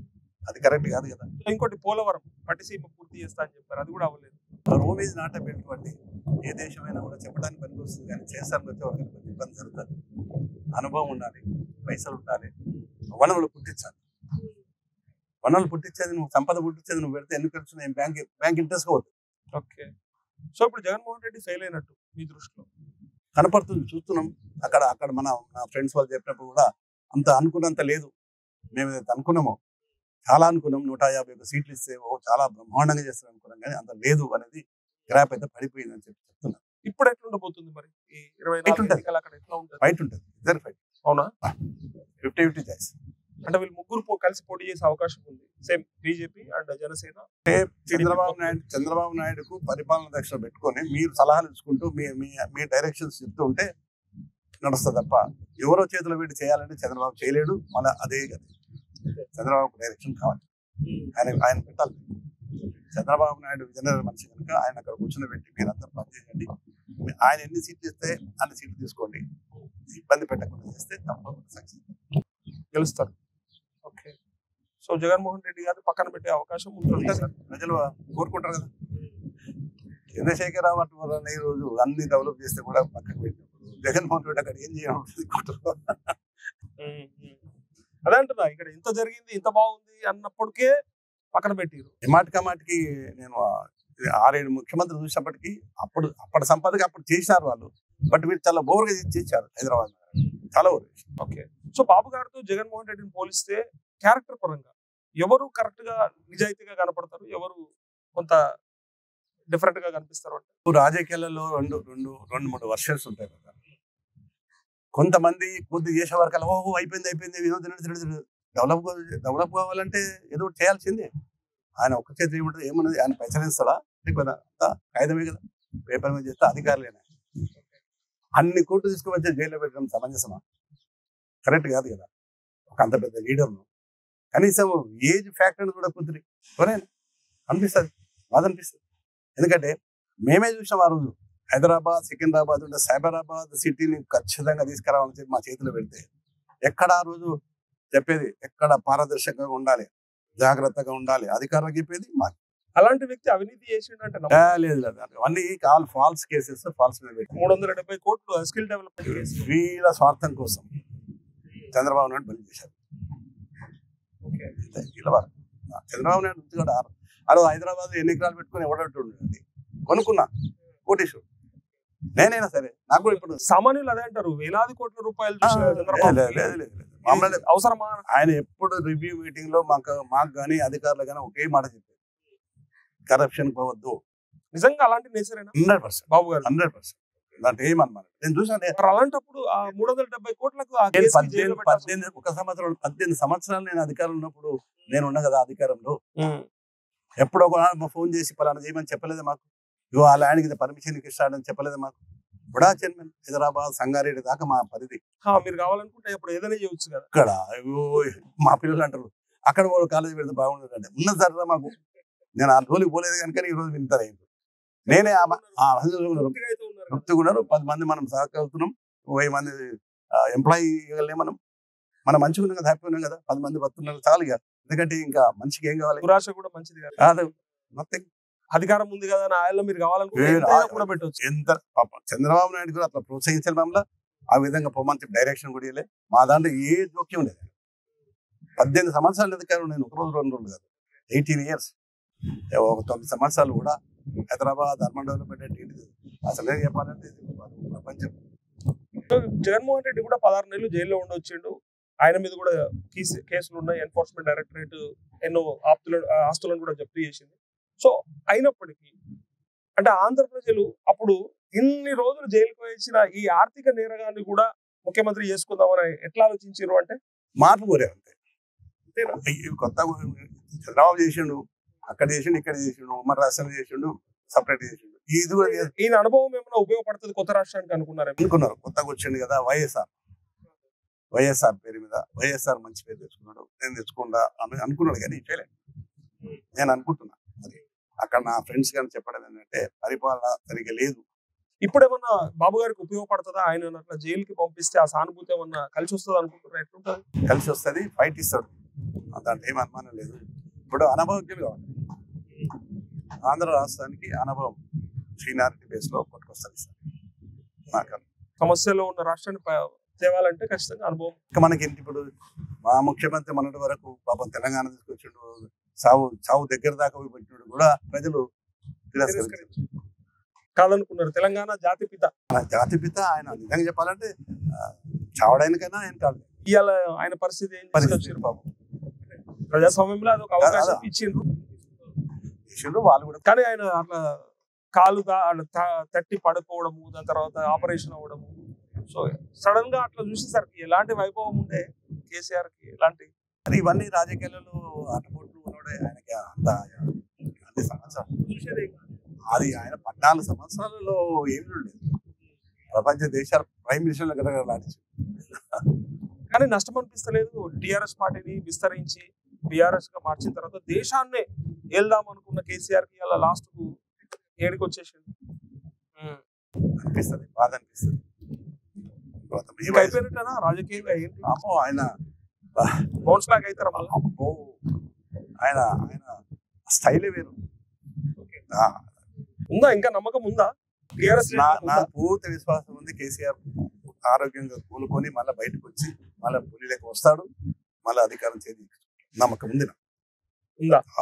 అది కరెక్ట్ కాదు కదా ఇంకోటి పోలవరం పట్టిసీమ పూర్తి చేస్తా అని చెప్పారు అది కూడా అవ్వలేదు రోమ్ ఈజ్ నాట్ పెట్టుబడి ఏ దేశమైనా కూడా చెప్పడానికి పనికి వస్తుంది కానీ చేస్తానికి వచ్చే వాళ్ళకి కొంచెం ఇబ్బంది జరుగుతుంది అనుభవం ఉండాలి పైసలు ఉండాలి వనరులు పుట్టించాలి వనరులు పుట్టించేది నువ్వు సంపద పుట్టించేది నువ్వు పెడితే ఎన్ని ఖర్చు బ్యాంక్ బ్యాంక్ ఇంట్రెస్ట్ పోతుంది ఓకే సో ఇప్పుడు జగన్మోహన్ రెడ్డి ఫెయిల్ అయినట్టు మీ దృష్టిలో కనపడుతుంది చూస్తున్నాం అక్కడ అక్కడ మన నా ఫ్రెండ్స్ వాళ్ళు చెప్పినప్పుడు కూడా అంత అనుకున్నంత లేదు మేము ఏదైతే అనుకున్నామో చాలా అనుకున్నాం నూట యాభై ఒక సీట్లు ఇస్తే ఓ చాలా బ్రహ్మాండంగా చేస్తారు అనుకున్నాం కానీ అంత లేదు అనేది గ్రాప్ అయితే పడిపోయిందని చెప్పి చెప్తున్నారు ఇప్పుడు ఎట్లుండబోతుంది మరి ఈ ఇరవై నాలుగు ఎట్లుంటది? ఎన్నికలు అక్కడ ఎట్లా ఉంటుంది ఫైట్ ఉంటుంది ఇద్దరు ఫైట్ అవునా ఫిఫ్టీ ఫిఫ్టీ ఛాయిస్ అంటే వీళ్ళు ముగ్గురు పో- కలిసి పోటీ చేసే అవకాశం ఉంది same BJP and Janasena Chandrababu Naidu Chandrababu నాయుడుకు పరిపాలన దక్షిణ పెట్టుకొని మీరు సలహాలు ఇచ్చుకుంటూ మీ మీ మీ డైరెక్షన్స్ చెప్తూ ఉంటే నడుస్తుంది తప్ప ఎవరో చేతిలో పెట్టి చేయాలంటే చంద్రబాబు చేయలేడు మళ్ళీ అదే గది చంద్రబాబు డైరెక్షన్ కావాలి ఆయన ఆయన పెట్టాలి చంద్రబాబు నాయుడు విజనరీ మనిషి కనుక ఆయన అక్కడ కూర్చొని పెట్టి మీరంతా పనిచేయండి మీ- ఆయన ఎన్ని సీట్లు ఇస్తే అన్ని సీట్లు తీసుకోండి ఇబ్బంది పెట్టకుండా చేస్తే తప్పకుండా సక్సెస్ గెలుస్తారు ఓకే సో జగన్మోహన్ రెడ్డి గారు పక్కన పెట్టే అవకాశం ఉంటుంది ఉంటుంది ప్రజలు కోరుకుంటారు కదా చంద్రశేఖరరావు అటువంటి ఈ రోజు అన్ని డెవలప్ చేస్తే కూడా పక్కకు పెట్టినప్పుడు జగన్మోహన్ రెడ్డి అక్కడ ఏం చేయాలనుకుంటారు ఉమ్, ఉమ్. అదే అంటున్నా ఇక్కడ ఇంత జరిగింది ఇంత బాగుంది అన్నప్పటికే పక్కన పెట్టిరు మాటికి మాటికి నేను ఆ, ఇది ఆరేడు ముఖ్యమంత్రి చూసినప్పటికీ అప్పుడు అప్పటి సంపదకి అప్పుడు చేసినారు వాళ్ళు బట్ వీళ్ళు చాలా బోర్గా చేశారు హైదరాబాద్ నగరం. చాలా ఓవర్ ఓకే సో బాబు గారితో జగన్మోహన్ రెడ్డిని పోలిస్తే క్యారెక్టర్ పరంగా ఎవరు కరెక్ట్ గా నిజాయితీగా కనపడతారు ఎవరు కొంత డిఫరెంట్ గా కనిపిస్తారు అంటే రాజకీయాలలో రెండు రెండు రెండు మూడు వర్షన్స్ ఉంటాయి కదా కొంతమంది కొద్ది చేసే వరకు అలా, ఓహో అయిపోయింది అయిపోయింది ఏదో తినడు తినడు తినడు డెవలప్ డెవలప్ కావాలంటే ఏదో ఒకటి చేయాల్సిందే ఆయన ఒక్క చేతి ఏముంటుంది ఏమున్నది ఆయన పైసలు ఇస్తాడా లేకపోతే అంతా కాగితమే కదా పేపర్ మీద చేస్తే అధికారులేనా అన్ని కోట్లు తీసుకువచ్చే జైల్లో పెట్టడం సమంజసమా కరెక్ట్ కాదు కదా ఒక అంత పెద్ద లీడర్ను కనీసం ఏజ్ ఫ్యాక్టర్ కూడా కుదిరి ఎవరైనా అనిపిస్తుంది బాధ అనిపిస్తుంది ఎందుకంటే మేమే చూసాం ఆ రోజు హైదరాబాద్ సికింద్రాబాద్ ఉంటే సైబరాబాద్ సిటీని ఖచ్చితంగా తీసుకురావాలని చెప్పి మా చేతిలో పెడితే ఎక్కడ ఆ రోజు చెప్పేది ఎక్కడ పారదర్శకంగా ఉండాలి జాగ్రత్తగా ఉండాలి అధికారులకు చెప్పేది మా అలాంటి వ్యక్తి అవినీతి చేసిండంటే ఆ, లేదు లేదు అవన్నీ కావాలి ఫాల్స్ కేసెస్ ఫాల్స్ మీద పెట్టి మూడు వందల డెబ్బై కోట్లు స్కిల్ డెవలప్మెంట్ కేసు వీళ్ళ స్వార్థం కోసం చంద్రబాబు నాయుడు బలి చేశారు ఓకే అంతే, వీళ్ళ వారు చంద్రబాబు నాయుడు ఉంది కూడా ఆ- ఆ రోజు హైదరాబాద్ ఎన్ని ఎకరాలు పెట్టుకుని ఎవడట్టు ఉండేది కొనుక్కున్నా కోటేశ్వరు నేనైనా సరే నాకు కూడా ఇప్పుడు సామాన్యులు అదే అంటారు వేలాది కోట్ల రూపాయలు ఆ, చూసిన లేదు, చంద్రబాబు లేదు, లేదు, లేదు, లేదు. మామూలుగా అవసరమా ఆయన ఎప్పుడు రివ్యూ మీటింగ్ లో మాకు మాకు కానీ అధికారులు కానీ ఒకే మాట చెప్పారు కరప్షన్ పోవద్దు నిజంగా అలాంటి నేచరేనా హండ్రెడ్ పర్సెంట్ బాబు గారు హండ్రెడ్ పర్సెంట్ దాంట్లో ఏమన్నమాట నేను చూసాను మరి అలాంటప్పుడు ఆ మూడు వందల డెబ్బై కోట్లకు ఆ నేను కేసుకి జైల్లో పద్దెనిమిది పెట్టాల్సి పద్దెనిమిది ఒక సంవత్సరం పద్దెనిమిది సంవత్సరాలు నేను అధికారం ఉన్నప్పుడు నేను ఉన్నా కదా అధికారంలో ఉమ్. ఎప్పుడో ఒక ఫోన్ చేసి పలానా చేయమని చెప్పలేదు మాకు ఇగో ఆ ల్యాండ్కి పర్మిషన్ ఇస్తాడని చెప్పలేదు మాకు బుడా చైర్మన్ హైదరాబాద్ సంగారెడ్డి దాకా మా పరిధి హా, మీరు కావాలనుకుంటే అప్పుడు ఏదైనా చేయొచ్చు కదా ఇక్కడ అయ్యో, మా పిల్లలు అంటారు అక్కడ వాళ్ళు కాలేజీ పెడితే బాగుండదు అంటే ఉన్న సరే మాకు నేను ఆ రోజుకి పోలేదు కనుక ఈ రోజు వింటారు నేనే ఆ మ- ఆ రోజు పూర్తిగా అయితే ఉన్నారు కదా. తృప్తిగా ఉన్నారు పది మంది మనం సహకరిస్తున్నాం వెయ్యి మంది ఎంప్లాయీ మనం మనం మంచిగా ఉన్నాం కదా హ్యాపీ ఉన్నాం కదా పది మంది బతున్నారు చాలు ఇక ఎందుకంటే ఇంకా మంచిగా ఏం కావాలి దురాశ కూడా మంచిది కాదు కాదు నథింగ్ అధికారం ఉంది కదా నా ఆయల్లో మీరు కావాలనుకుంటే ఏ, ఎంతైనా ఆ- కూడా పెట్టవచ్చు ఎంత పాప చంద్రబాబు నాయుడు కూడా అట్లా ప్రోత్సహించాలి మమ్మల్ని ఆ విధంగా పొమ్మని చెప్పి డైరెక్షన్ కూడా ఇవ్వలే మా దాంట్లో ఏ జోక్యం లేదు పద్దెనిమిది సంవత్సరాల అధికారం నేను ఒక రోజు రెండు రోజులు కాదు ఎయిటీన్ ఇయర్స్ ఒక తొమ్మిది సంవత్సరాలు కూడా హైదరాబాద్ అర్బన్ డెవలప్మెంట్ అంటే ఏంటిది అసలు ఏం చెప్పాలంటే ఇది ప్రపంచం జగన్మోహన్ రెడ్డి కూడా పదహారు నెలలు జైల్లో ఉండొచ్చిండు ఆయన మీద కూడా కేసు- కేసులు ఉన్నాయి ఎన్ఫోర్స్మెంట్ డైరెక్టరేట్ ఎన్నో ఆప్తులను ఆ, ఆస్తులను కూడా జప్తు చేసింది సో అయినప్పటికీ అంటే ఆంధ్ర ప్రజలు అప్పుడు ఇన్ని రోజులు జైలుకు వేసిన ఈ ఆర్థిక నేరగాన్ని కూడా ముఖ్యమంత్రి చేసుకుందామని ఎట్లా ఆలోచించారు అంటే మార్పు కోరారు అంతే అంతేనా? ఇవి కొత్త చంద్రబాబు చేసిండు అక్కడ చేసిండు ఇక్కడ చేసిండు ఉమ్మడి రాష్ట్రం చేసిండు సపరేట్ చేసిండు ఇది కూడా చేసి- ఈయన అనుభవం ఏమైనా ఉపయోగపడుతుంది కొత్త రాష్ట్రానికి అనుకున్నారు అనుకున్నారు కొత్తగా వచ్చిండు కదా వైఎస్ఆర్ వైఎస్ఆర్ పేరు మీద వైఎస్ఆర్ మంచి పేరు తెచ్చుకున్నాడు నేను తెచ్చుకుంటా అని అనుకున్నాడు కానీ చేయలేదు నేను అనుకుంటున్నా అది అక్కడ నా ఫ్రెండ్స్ కానీ చెప్పడం ఏంటంటే పరిపాలన సరిగ్గా లేదు ఇప్పుడు ఏమన్నా బాబు గారికి ఉపయోగపడుతుందా ఆయన అట్లా జైలుకి పంపిస్తే ఆ సానుభూతి ఏమన్నా కలిసి వస్తుంది అనుకుంటున్నారు ఎట్లుంటుంది కలిసి వస్తుంది ఫైట్ ఇస్తాడు దాంట్లో ఏం అనుమానం లేదు ఇప్పుడు అనుభవజ్ఞులు కావాలి ఆంధ్ర రాష్ట్రానికి అనుభవం సీనియారిటీ బేస్ లో పట్టుకొస్తారు సార్ నాకు సమస్యలో ఉన్న రాష్ట్రాన్ని ప- తేవాలంటే ఖచ్చితంగా అనుభవం ఇంకా మనకి ఏంటి ఇప్పుడు మా ముఖ్యమంత్రి మొన్నటి వరకు పాపం తెలంగాణ తీసుకొచ్చిండు చావు చావు దగ్గర దాకా పోయి పెట్టినాడు కూడా ప్రజలు తిరస్కరించారు కాదనుకున్నారు తెలంగాణ జాతి పిత మన జాతిపిత ఆయన నిజంగా చెప్పాలంటే ఆ, చావడానికైనా ఆయన కాదు ఇవాళ ఆయన పరిస్థితి ఏం పరిస్థితి తీసుకొచ్చారు పాపం ప్రజాస్వామ్యంలో అదొక అవకాశం అదే. ఇచ్చిండ్రు దేశంలో వాళ్ళు కూడా కానీ ఆయన అట్లా కాలు దా- అట్లా త- తట్టి పడుకోవడము దాని తర్వాత ఆపరేషన్ అవ్వడము సో సడన్ గా అట్లా చూసేసరికి ఎలాంటి వైభవం ఉండే కేసీఆర్ కి ఎలాంటి మరి ఇవన్నీ రాజకీయాలలో ఆటపోట్లు ఉన్నాడే ఆయనకి అంత అన్ని సంవత్సరాలు చూసేది అది ఆయన పద్నాలుగు సంవత్సరాలలో ఏమీ లేదు ప్రపంచ దేశాల ప్రైమ్ మినిస్టర్లు గడగడలాడించి కానీ నష్టం అనిపిస్తలేదు టిఆర్ఎస్ పార్టీని విస్తరించి బిఆర్ఎస్ గా మార్చిన తర్వాత దేశాన్నే వెళ్దాం అనుకున్న కేసీఆర్ కి అలా లాస్ట్ కు ఏడికి వచ్చేసింది ఉమ్. అనిపిస్తుంది బాధ అనిపిస్తుంది తర్వాత మీ ఇంకా వయసు- అయిపోయినట్టేనా రాజకీయంగా ఏంటి అమ్మో ఆయన బౌన్స్ బ్యాక్ అవుతారా మళ్ళీ అమ్మో ఆయన ఆయన స్టైలే వేరు ఆ, ఉందా ఇంకా నమ్మకం ఉందా టిఆర్ఎస్ నా నాకు పూర్తి విశ్వాసం ఉంది కేసీఆర్ ఆరోగ్యంగా కూలుకొని మళ్ళీ బయటకు వచ్చి మళ్ళీ పులిలోకి వస్తాడు మళ్ళీ అధికారం చేసి నమ్మకం ఉంది నాకు. ఉందా ఆ.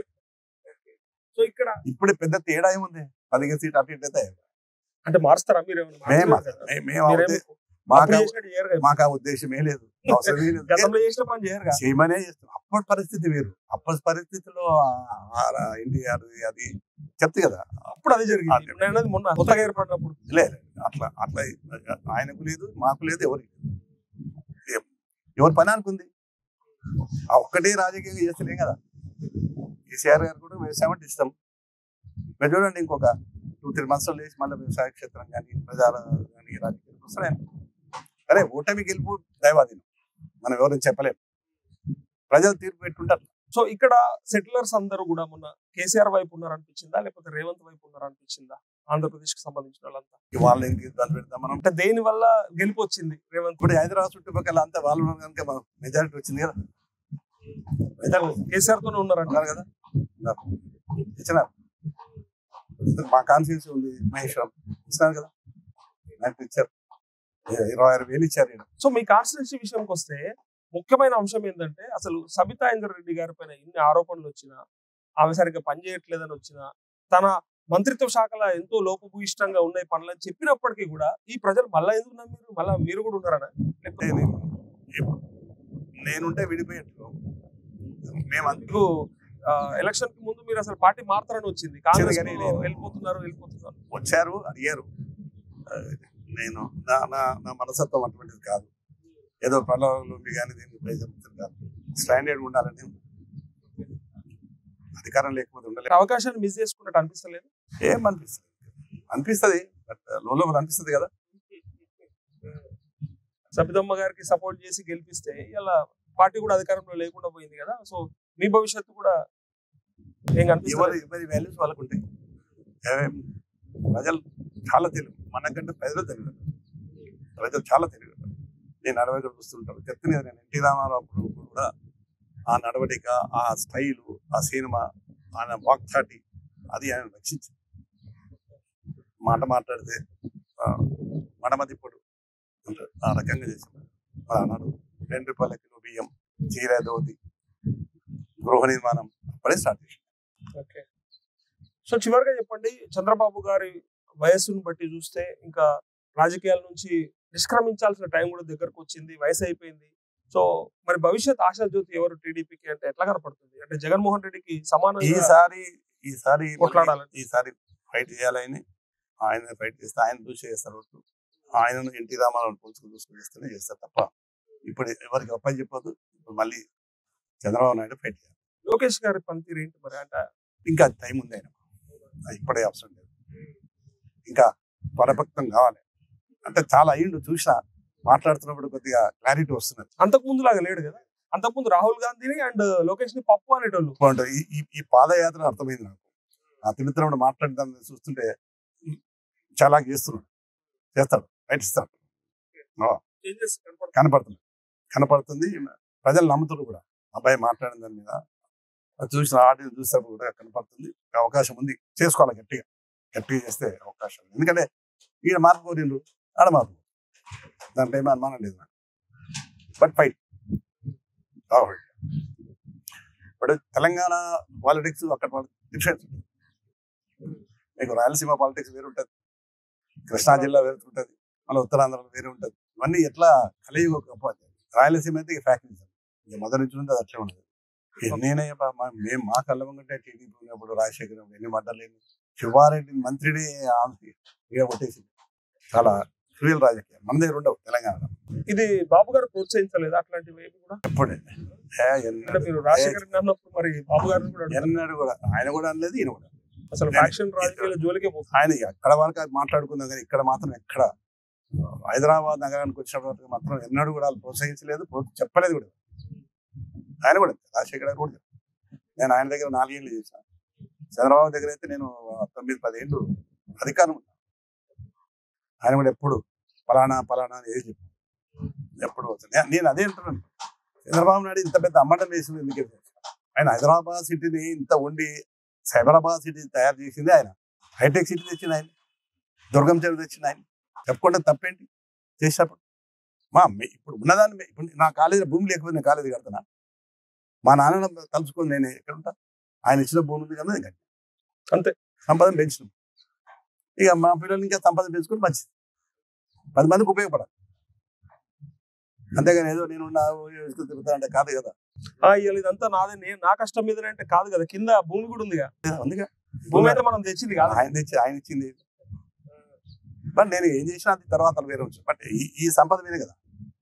సో ఇక్కడ ఇప్పుడే పెద్ద తేడా ఏముంది పదిహేను సీట్ అటు ఇటు అయితే అంటే మారుస్తారా మీరు ఏమైనా మేము మార్చలేరు కదా? మే- మేము ఆ మీరేం ఉద్దే- మాకు అప్పుడు ఆ- చేసినట్టు చేయరు కదా. మాకు ఆ ఉద్దేశమే లేదు అవసరమే లేదు గతంలో చేసిన పని చేయరు కదా. చేయమనే చేస్తాం అప్పటి పరిస్థితి వేరు అప్పటి పరిస్థితిలో ఎన్టీఆర్ అది చెప్తే కదా అప్పుడు అది జరిగింది అదే. నేను అనేది మొన్న కొత్తగా ఏర్పడినప్పుడు లేదు అట్లా అట్లా ఆయనకు లేదు మాకు లేదు ఎవరికి లేదు ఏ- ఎవరి పని అనుకుంది ఆ ఒక్కటే రాజకీయంగా చేస్తలేం కదా కేసీఆర్ గారు కూడా వ్యవసాయం అంటే ఇష్టం మీరు చూడండి ఇంకొక టూ త్రీ మంత్స్ లేచి మళ్ళీ వ్యవసాయ క్షేత్రం కానీ ప్రజల కానీ రాజకీయాలకు వస్తాయి అరే ఓటమి గెలుపు దైవాధీనం మనం ఎవరైనా చెప్పలేము ప్రజలు తీర్పు పెట్టుంటారు సో ఇక్కడ సెటిలర్స్ అందరూ కూడా మొన్న కేసీఆర్ వైపు ఉన్నారు అనిపించిందా లేకపోతే రేవంత్ వైపు ఉన్నారు అనిపించిందా ఆంధ్రప్రదేశ్ కి సంబంధించిన వాళ్ళంతా వాళ్ళు ఏంటి ఇబ్బంది పెడతాం మనం అంటే దేని వల్ల గెలుపు వచ్చింది రేవంత్ ఇప్పుడు హైదరాబాద్ చుట్టుపక్కల అంతా వాళ్ళు ఉన్నారు కనుక మెజారిటీ వచ్చింది కదా మెజారిటీ కేసీఆర్ తోనే ఉన్నారంట ఉన్నారు కదా ఉన్నారు. ఇచ్చినారు మా కాన్ఫిడెన్స్ ఉంది మహేశ్వరం ఇచ్చినారు కదా నాకు ఇచ్చారు ఇ- ఇరవై ఆరు వేలు ఇచ్చారు ఈయన. సో మీ కాన్స్టిట్యూన్సీ విషయంకి వస్తే ముఖ్యమైన అంశం ఏంటంటే అసలు సబితా ఇందర్ రెడ్డి గారి పైన ఇన్ని ఆరోపణలు వచ్చినా ఆమె సరిగ్గా పనిచేయట్లేదని వచ్చినా తన మంత్రిత్వ శాఖలో ఎంతో లోపభూయిష్టంగా ఉన్నాయి పనులని చెప్పినప్పటికీ కూడా ఈ ప్రజలు మళ్ళా ఎందుకు నమ్మిరు మళ్ళా మీరు కూడా ఉన్నారనా లేకపోతే నేను ఇప్పుడు నేనుంటే విడిపోయేట్లు మేము అంత మీకు ఎలక్షన్ కి ముందు మీరు అసలు పార్టీ మారుతారని వచ్చింది కాంగ్రెస్ కానీ లో నేను- వెళ్ళిపోతున్నారు వెళ్ళిపోతున్నారు వచ్చారు అడిగారు ఆ, నేను నా నా నా మనస్తత్వం అటువంటిది కాదు ఏదో ప్రలోభంలో మీ కానీ దీన్ని ప్రయత్నించదు కాదు స్టాండర్డ్ ఉండాలని అధికారం లేకపోతే ఉండలేదు అవకాశాన్ని మిస్ చేసుకున్నట్టు అనిపిస్తలేదు ఏం అనిపిస్తుంది అనిపిస్తుంది బట్ లోపల అనిపిస్తుంది కదా సబితమ్మ గారికి సపోర్ట్ చేసి గెలిపిస్తే ఇలా పార్టీ కూడా అధికారంలో లేకుండా పోయింది కదా సో మీ భవిష్యత్తు కూడా ఏం ఎవరి కనిపిస్తుంది ఎవరి వాల్యూస్ వాళ్ళకు ఉంటాయి ఏం ప్రజలు చాలా తెలివి మనకంటే ప్రజలు తెలివి ప్రజలు చాలా తెలివి నేను నడవడిక చూస్తుంటాను చెప్తుంది కదా నేను ఎన్టీ రామారావు అప్పుడు కూడా ఆ నడవడిక ఆ స్టైలు ఆ సినిమా ఆయన వాక్చాటి అది ఆయన రక్షించింది మాట మాట్లాడితే ఆ, మడమదిప్పుడు అంటారు. ఆ రకంగా చేసింది మరి అన్నాడు రెండు రూపాయల కిలో బియ్యం చీర దోతి గృహ నిర్మాణం అప్పుడే స్టార్ట్ చేసింది ఓకే సో చివరిగా చెప్పండి చంద్రబాబు గారి వయస్సును బట్టి చూస్తే ఇంకా రాజకీయాల నుంచి నిష్క్రమించాల్సిన టైం కూడా దగ్గరకు వచ్చింది వయసు అయిపోయింది సో మరి భవిష్యత్ ఆశా జ్యోతి ఎవరు టీడీపీకి అంటే ఎట్లా కనపడుతుంది అంటే జగన్మోహన్ రెడ్డికి సమానంగా ఈసారి ఈసారి కొట్లాడాలని. మళ్ళీ ఈసారి ఫైట్ చేయాలని ఆయన ఫైట్ చేస్తే ఆయన చూసి చేస్తారు ఓట్లు ఆయనను ఎన్టీ రామారావు పోల్చుకు చూసుకుని చేస్తేనే చేస్తారు తప్ప ఇప్పుడు ఎవరికి అప్పని చెప్పొద్దు ఇప్పుడు మళ్ళీ చంద్రబాబు నాయుడు ఫైట్ చేయాలి లోకేష్ గారి పనితీరు ఏంటి మరి అంటే ఇంకా టైం ఉంది ఆయన ఇప్పుడే అవసరం లేదు ఇంకా పరభక్తం కావాలి అంటే చాలా అయ్యిండు చూసినా మాట్లాడుతున్నప్పుడు కొద్దిగా క్లారిటీ వస్తున్నది అంతకు ముందు లాగా లేడు కదా అంతకు ముందు రాహుల్ గాంధీని అండ్ లోకేష్ ని పప్పు అనేటోళ్ళు బాగుంటుంది ఈ- ఈ ఈ పాదయాత్ర అర్థమైంది నాకు ఆ తిరుగుతున్నప్పుడు మాట్లాడదాన్ని చూస్తుంటే చాలా చేస్తున్నాడు చేస్తాడు రైట్ ఇస్తాడు చేంజెస్ కనపడుతుంది కనపడుతుంది కనపడుతుంది ప్రజలు నమ్ముతారు కూడా అబ్బాయి మాట్లాడిన దాని మీద అది చూసిన ఆడియో చూసినప్పుడు కూడా కనపడుతుంది అవకాశం ఉంది చేసుకోవాలి గట్టిగా గట్టిగా చేస్తే అవకాశం ఉంది ఎందుకంటే ఈయన మార్పు కోరిండ్రు ఆడ మార్పు దాంట్లో ఏమీ అనుమానం లేదు నాకు బట్ ఫైట్ ఇప్పుడు తెలంగాణ పాలిటిక్స్ అక్కడ డిఫరెన్స్ ఉంటుంది మీకు రాయలసీమ పాలిటిక్స్ వేరు ఉంటుంది కృష్ణా జిల్లా వేరు ఉంటుంది మళ్ళీ ఉత్తరాంధ్రలో వేరే ఉంటుంది ఇవన్నీ ఎట్లా కలిగి ఒక రాయలసీమ అయితే ఫ్యాక్టరీ ఇక మొదటి నుంచి ఉంది అది అట్లే ఉండదు ఇక నేనే బా- మా- మేము మా కళ్ళ ముంగంటే టీడీపీ ఉన్నప్పుడు రాజశేఖర్ ఉన్నప్పుడు ఎన్ని మడ్డలేని శివారెడ్డి మంత్రిని ఇక కొట్టేసి చాలా క్రూయల్ రాజకీయం మన దగ్గర ఉండవు తెలంగాణలో ఇది బాబు గారు ప్రోత్సహించలేదు అట్లాంటివి ఏమి కూడా ఎప్పుడే ఏ, అంటే ఎన్నడూ మీరు రాజశేఖర్ గారిని అన్నప్పుడు మరి బాబు గారిని కూడా అడుగుతారు. ఎన్నడూ కూడా ఆయన కూడా అనలేదు ఈయన కూడా అనలేదు. అసలు ఫ్యాక్షన్ రాజకీయాల జోలికే పోతుంది ఆయన అక్కడ వరకు అది మాట్లాడుకుందాం కానీ ఇక్కడ మాత్రం ఎక్కడ హైదరాబాద్ నగరానికి వచ్చినప్పటి వరకు మాత్రం ఎన్నడూ కూడా వాళ్ళు ప్రోత్సహించలేదు ప్రోత్- చెప్పలేదు కూడా ఆయన కూడా అంతే. రాజశేఖర్ గారు కూడా అంతే. నేను ఆయన దగ్గర నాలుగేళ్ళు చేశాను చంద్రబాబు దగ్గర అయితే నేను తొమ్మిది పదేళ్ళు అధికారం ఉన్నాను ఆయన కూడా ఎప్పుడు పలానా పలానా అని ఏది చెప్పు ఎప్పుడు వస్తుంది. నే- నేను అదే అంటున్నాను చంద్రబాబు నాయుడు ఇంత పెద్ద అమ్మటం వేసింది ఎందుకు ఆయన హైదరాబాద్ సిటీని ఇంత ఉండి సైబరాబాద్ సిటీ తయారు చేసింది ఆయన హైటెక్ సిటీ తెచ్చిన ఆయన దుర్గం చెరువు తెచ్చిన ఆయన చెప్పుకుంటే తప్పేంటి చేసినప్పుడు మా మీ- ఇప్పుడు ఉన్నదాన్ని మీ- ఇప్పుడు నా కాలేజీలో భూమి లేకపోతే నేను కాలేజీ కడుతున్నా మా నాన్న తలుచుకొని నేను ఎక్కడ ఉంటా ఆయన ఇచ్చిన భూమి ఉంది కదా నేను కట్టినా. అంతే. సంపదన పెంచినాం ఇక మా పిల్లలు ఇంకా సంపద పెంచుకొని మంచిది పది మందికి ఉపయోగపడాలి అంతేగాని ఏదో నేను నా తిరుగుతా అంటే కాదు కదా ఆ, ఇవాళ ఇదంతా నాదే నేను నా కష్టం మీదనే అంటే కాదు కదా కింద భూమి కూడా ఉందిగా అందుకే భూమి అయితే మనం తెచ్చింది కాదు ఆయన తెచ్చి ఆయన ఇచ్చింది బట్ నేను ఏం చేసినా అది తర్వాత వేరే వచ్చు బట్ ఈ ఈ సంపద మీదే కదా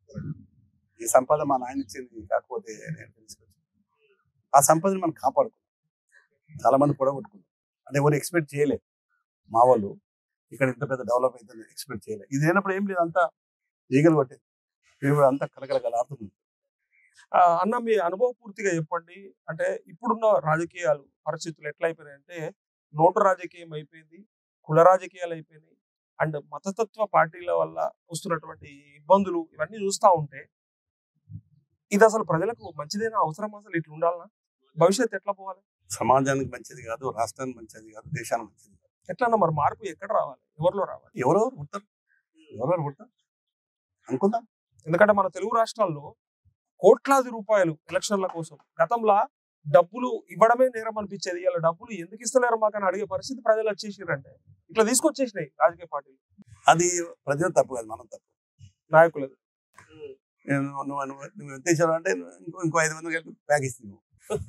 ఈ సంపద మా నాయన ఇచ్చింది కాకపోతే నేను తెలుసుకోవచ్చు ఆ సంపదని మనం కాపాడుకున్నాం చాలా మంది పొడగొట్టుకున్నాం అంటే ఎవరు ఎక్స్పెక్ట్ చేయలే మా వాళ్ళు ఇక్కడ ఇంత పెద్ద డెవలప్ అవుతుంది ఎక్స్పెక్ట్ చేయలే ఇది లేనప్పుడు ఏం లేదు అంతా ఈగలు కొట్టేది ఇప్పుడు అంతా కలకలకలాడుతుంది ఆ, అన్న మీ అనుభవ పూర్తిగా చెప్పండి అంటే ఇప్పుడున్న రాజకీయాలు పరిస్థితులు ఎట్లా అయిపోయినాయంటే నోటు రాజకీయం అయిపోయింది కుల రాజకీయాలు అయిపోయినాయి అండ్ మతతత్వ పార్టీల వల్ల వస్తున్నటువంటి ఇబ్బందులు ఇవన్నీ చూస్తా ఉంటే ఇది అసలు ప్రజలకు మంచిదేనా అవసరం అసలు ఇట్లా ఉండాలనా భవిష్యత్తు ఎట్లా పోవాలి సమాజానికి మంచిది కాదు రాష్ట్రానికి మంచిది కాదు దేశానికి మంచిది కాదు ఎట్లన్నా మరి మార్పు ఎక్కడ రావాలి ఎవరిలో రావాలి ఎవరెవరు పుడతారు ఎవరెవరు పుడతారు అనుకుందాం ఎందుకంటే మన తెలుగు రాష్ట్రాల్లో కోట్లాది రూపాయలు ఎలక్షన్ల కోసం గతంలో డబ్బులు ఇవ్వడమే నేరం అనిపించేది ఇలా డబ్బులు ఎందుకు ఇస్తలేరు మాకు అని అడిగే పరిస్థితి ప్రజలు వచ్చేసారంటే ఇట్లా తీసుకొచ్చేసినాయి రాజకీయ పార్టీలు అది ప్రజలు తప్పు కాదు మనం తప్పు నాయకులు నేను నువ్వు నువ్వు నువ్వు ఎంత ఇచ్చావు అంటే ఇంకో ఇంకో ఐదు మంది కలిపి ప్యాక్ ఇస్తుంది నువ్వు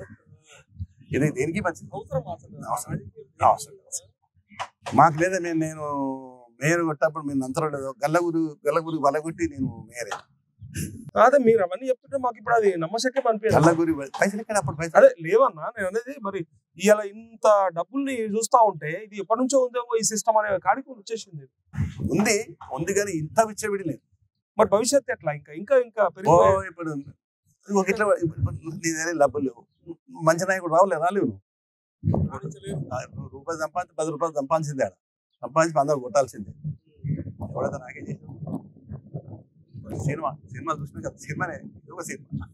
ఇది దేనికి మంచిది అవసరం. అవసరం. మాకు లేదా మేము నేను మేయర్ కొట్టప్పుడు మేము నంతరం లేదు గల్లగురు గల్లగురి వలగొట్టి నేను మేయర్ అదే మీరు అవన్నీ చెప్తుంటే మాకు ఇప్పుడు అది నమ్మశక్యం అనిపించదు గల్లగురి పైసలు ఎక్కడ అప్పుడు పైసలు అదే లేవన్నా నేను అనేది మరి ఇవాళ ఇంత డబ్బుల్ని చూస్తా ఉంటే ఇది ఎప్పటి నుంచో ఉందేమో ఈ సిస్టమ్ అనే కాడికి వచ్చేసింది ఉంది ఉంది కానీ ఇంత విచ్చవిడి లేదు మరి భవిష్యత్తు ఎట్లా ఇంకా ఇంకా ఇంకా ఓ పెరిగిపోయే ఇప్పుడు ఒక ఇట్లా ఇప్పుడు నీ దగ్గర డబ్బులు లేవు మంచి నాయకుడు రావులే రాలేవు నువ్వు ఆ, నువ్వు రూపాయి సంపాదించి పది రూపాయలు సంపాదించింది ఆడ సంపాదించి అందరూ కొట్టాల్సిందే ఎవడైతే నాకేం చేసావు సినిమా సినిమా చూసినా కదా సినిమానే ఇది ఒక సినిమా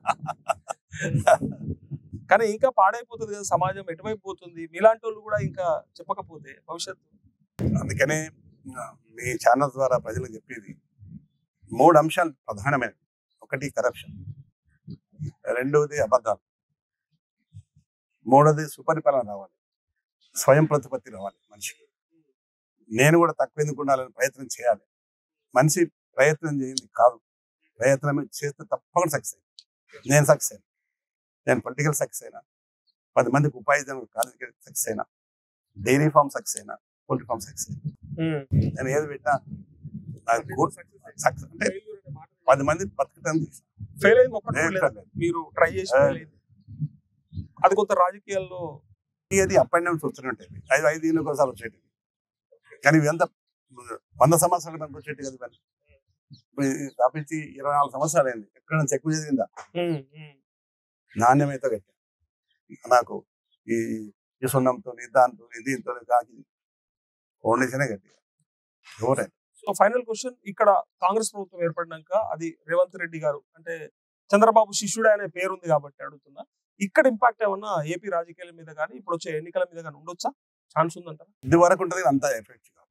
కానీ ఇంకా పాడైపోతుంది కదా సమాజం ఎటువైపు పోతుంది మీలాంటి వాళ్ళు కూడా ఇంకా చెప్పకపోతే భవిష్యత్తు అందుకనే ఆ, మీ ఛానల్ ద్వారా ప్రజలకు చెప్పేది మూడు అంశాలు ప్రధానమైనవి ఒకటి కరప్షన్ రెండవది అబద్ధాలు మూడవది సుపరిపాలన రావాలి స్వయం ప్రతిపత్తి రావాలి మనిషికి నేను కూడా తక్కువ ఎందుకు ఉండాలని ప్రయత్నం చేయాలి మనిషి ప్రయత్నం చేయండి కాదు ప్రయత్నం చేస్తే తప్పకుండా సక్సెస్ నేను సక్సెస్ అయినా నేను పొలిటికల్ సక్సెస్ అయినా పది మందికి ఉపాధి కాలేజీకి సక్సెస్ అయినా డైరీ ఫామ్ సక్సెస్ అయినా పోల్ట్రీ ఫామ్ సక్సెస్ అయినా నేను ఏది పెట్టినా నాకు గుడ్ సక్సెస్ అంటే పది మంది బతకటం ఫెయిల్ అయింది ఒక్కటి కూడా లేదా? మీరు ట్రై చేసి ఆ. fail అయింది. అది కొంత రాజకీయాల్లో అది అప్ అండ్ డౌన్స్ వస్తూనే ఉంటాయి ఐదు ఐదు ఏళ్ళకి ఒకసారి వచ్చేటివి కానీ ఇవి ఎంత వంద సంవత్సరాలు మనకు వచ్చేటి కదా ఇవన్నీ ఇప్పుడు ఇది స్థాపించి ఇరవై నాలుగు సంవత్సరాలు అయింది ఎక్కడ చెక్కు జరిగిందా ఉమ్, ఉమ్. నాణ్యమైతే కట్టా నాకు ఈ ఈ సున్నంతో దాంతో దీంతో కాకి ఫౌండేషనే కట్టి ఎవరైనా సో ఫైనల్ క్వశ్చన్ ఇక్కడ కాంగ్రెస్ ప్రభుత్వం ఏర్పడినాక అది రేవంత్ రెడ్డి గారు అంటే చంద్రబాబు శిష్యుడు అనే పేరు ఉంది కాబట్టి అడుగుతున్నా ఇక్కడ ఇంపాక్ట్ ఏమన్నా ఏపీ రాజకీయాల మీద కానీ ఇప్పుడు వచ్చే ఎన్నికల మీద కానీ ఉండొచ్చా ఛాన్స్ ఉందంటారా ఇది వరకు ఉంటుంది అంత ఎఫెక్ట్ కాదు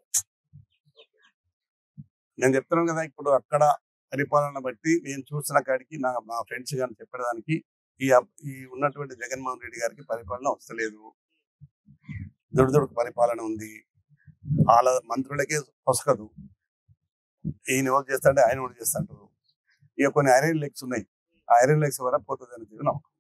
నేను చెప్తున్నాను కదా ఇప్పుడు అక్కడ పరిపాలన బట్టి నేను చూసిన కాడికి నా మా ఫ్రెండ్స్ కానీ చెప్పడానికి ఈ అబ్- ఈ ఉన్నటువంటి జగన్మోహన్ రెడ్డి గారికి పరిపాలన వస్తలేదు దుడుదుడుకు పరిపాలన ఉంది వాళ్ళ మంత్రులకే పొసకదు ఈయన ఎవరు చేస్తాడే ఆయన ఎవరు చేస్తాంటారు ఇక కొన్ని ఐరన్ లెగ్స్ ఉన్నాయి ఆ ఐరన్ లెగ్స్ వల్ల పోతుంది అని చెప్పి నమ్మకం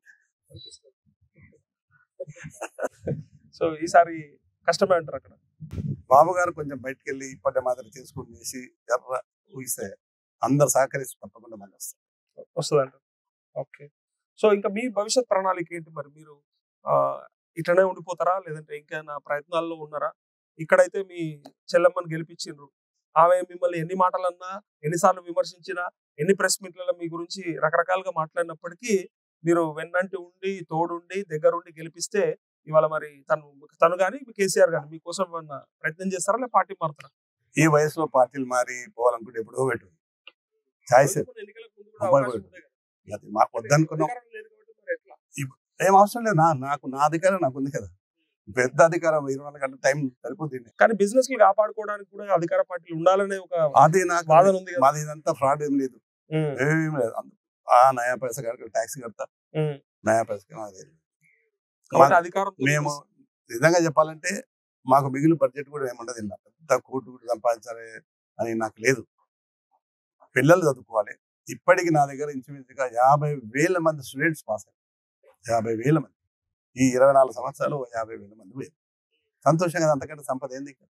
సో ఈసారి కష్టమే అంటారు అక్కడ బాబు గారు కొంచెం బయటకు వెళ్ళి ఇప్పటి మాదిరి తీసుకుని చేసి ఎర్ర ఊగిస్తే అందరు సహకరిస్తే తప్పకుండా మళ్ళీ వస్తారు వస్తుంది అంటారు ఓకే సో ఇంకా మీ భవిష్యత్ ప్రణాళిక ఏంటి మరి మీరు ఆ, ఇట్లనే ఉండిపోతారా లేదంటే ఇంకా నా ప్రయత్నాల్లో ఉన్నారా ఇక్కడైతే మీ చెల్లమ్మని గెలిపించిండ్రు ఆమె మిమ్మల్ని ఎన్ని మాటలన్నా ఎన్నిసార్లు విమర్శించినా ఎన్ని ప్రెస్ మీట్లలో మీ గురించి రకరకాలుగా మాట్లాడినప్పటికీ మీరు వెన్నంటి ఉండి తోడుండి దగ్గరుండి గెలిపిస్తే ఇవాళ మరి తను తను కానీ కేసీఆర్ కానీ మీకోసం ఏమన్నా ప్రయత్నం చేస్తారా లేదా పార్టీ మారుతారా ఈ వయసులో పార్టీలు మారి పోవాలనుకుంటే ఎప్పుడో పెట్టు ఛాయిస్ ఎన్నికలకు ముందు కూడా అబ్బాయి అవకాశం ఉంది కదా. అది మాకు వద్దనుకున్నాం అధికారం లేదు కాబట్టి మరి ఎట్లా? ఏం అవసరం లేదు నా నాకు నా అధికారం నాకు ఉంది కదా పెద్ద అధికారం ఇరవై నాలుగు గంటల టైం సరిపోతుంది కానీ బిజినెస్ కాపాడుకోవడానికి కూడా అధికార పార్టీలు ఉండాలనే ఒక అది నాకు వాదన ఉంది కదా మాది ఇదంతా ఫ్రాడ్ ఏం లేదు ఉమ్, ఏం లేదు అందు- ఆ నయా పైసా కనుక ట్యాక్స్ కడతా ఉమ్. నయా పైసా మాది కాబట్టి అధికారం మేము నిజంగా చెప్పాలంటే మాకు మిగిలిన బడ్జెట్ కూడా ఏముండదు ఇలా పెద్ద కోట్లు కూడా సంపాదించాలి అని నాకు లేదు పిల్లలు చదువుకోవాలి ఇప్పటికి నా దగ్గర ఇంచుమించుగా యాభై వేల మంది స్టూడెంట్స్ పాస్ అయ్యారు యాభై వేల మంది ఈ ఇరవై నాలుగు సంవత్సరాలు ఓ యాభై వేల మంది పోయారు సంతోషంగా ఉంది, అంతకంటే సంపద ఏంది ఇక్కడ?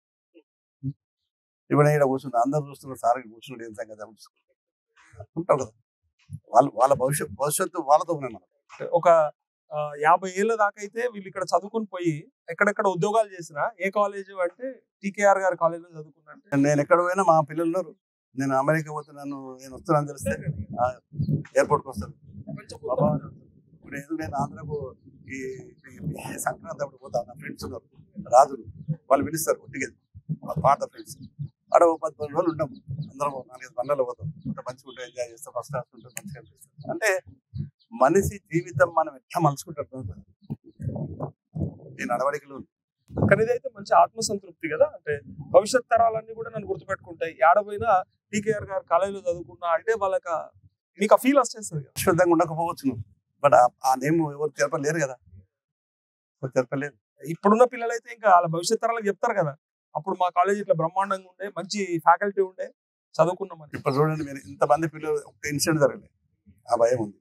ఇప్పుడు ఇక్కడ కూర్చుంటే అందరు చూస్తున్నారు సార్ ఇక్కడ కూర్చున్నాడు ఏం సంగతి అని చూసుకుంటారు. ఉంటావు కదా వాళ్ళు వాళ్ళ భవిష్యత్ భవిష్యత్తు వాళ్ళతో ఉన్నాయి మనం ఒక ఆ, యాభై ఏళ్ళ దాకా అయితే వీళ్ళు ఇక్కడ చదువుకుని పోయి ఎక్కడెక్కడ ఉద్యోగాలు చేసిన ఏ కాలేజ్ అంటే టీకేఆర్ గారి కాలేజ్ లో చదువుకున్నా అంటే నేను ఎక్కడ పోయినా మా పిల్లలు ఉన్నారు నేను అమెరికా పోతున్నాను నేను వస్తున్నాను తెలిస్తే ఎయిర్పోర్ట్కి వస్తాను కొంచెం బాబా ఇప్పుడు ఏదో నేను ఆంధ్రకు ఈ ఈ- ఈ సంక్రాంతి అప్పుడు పోతా నా ఫ్రెండ్స్ ఉన్నారు రాజులు వాళ్ళు పిలుస్తారు ఒట్టిగా మా పాత ఫ్రెండ్స్ ఆడ ఓ పది పది రోజులు ఉంటాం అందరం ఓ నాలుగైదు బండ్లలో పోతాం అంత మంచిగా ఉంటుంది ఎంజాయ్ చేస్తాం ఫస్ట్ క్లాస్ ఉంటుంది మంచిగా అనిపిస్తుంది అంటే మనిషి జీవితం మనం ఎట్లా మలుచుకుంటాం ఈ నడవడికలు కానీ ఇదైతే మంచి ఆత్మసంతృప్తి కదా అంటే భవిష్యత్ తరాలన్నీ కూడా నన్ను గుర్తుపెట్టుకుంటాయి ఏడపోయినా టీకేఆర్ గారు కాలేజీలో చదువుకున్నా అంటే వాళ్ళకి ఆ- మీకు ఆ ఫీల్ వచ్చేస్తుంది కదా శాశ్వతంగా ఉండకపోవచ్చు నువ్వు బట్ ఆ నేమ్ ఎవరు తెలపలేరు కదా ఎవరు తెలపలేరు ఇప్పుడున్న పిల్లలైతే ఇంకా వాళ్ళ భవిష్యత్ తరాలకు చెప్తారు కదా అప్పుడు మా కాలేజ్ ఇట్లా బ్రహ్మాండంగా ఉండే మంచి ఫ్యాకల్టీ ఉండే చదువుకున్నామని ఇప్పుడు చూడండి మీరు ఇంతమంది పిల్లలు ఒక ఇన్సిడెంట్ జరగలేదు ఆ భయం ఉంది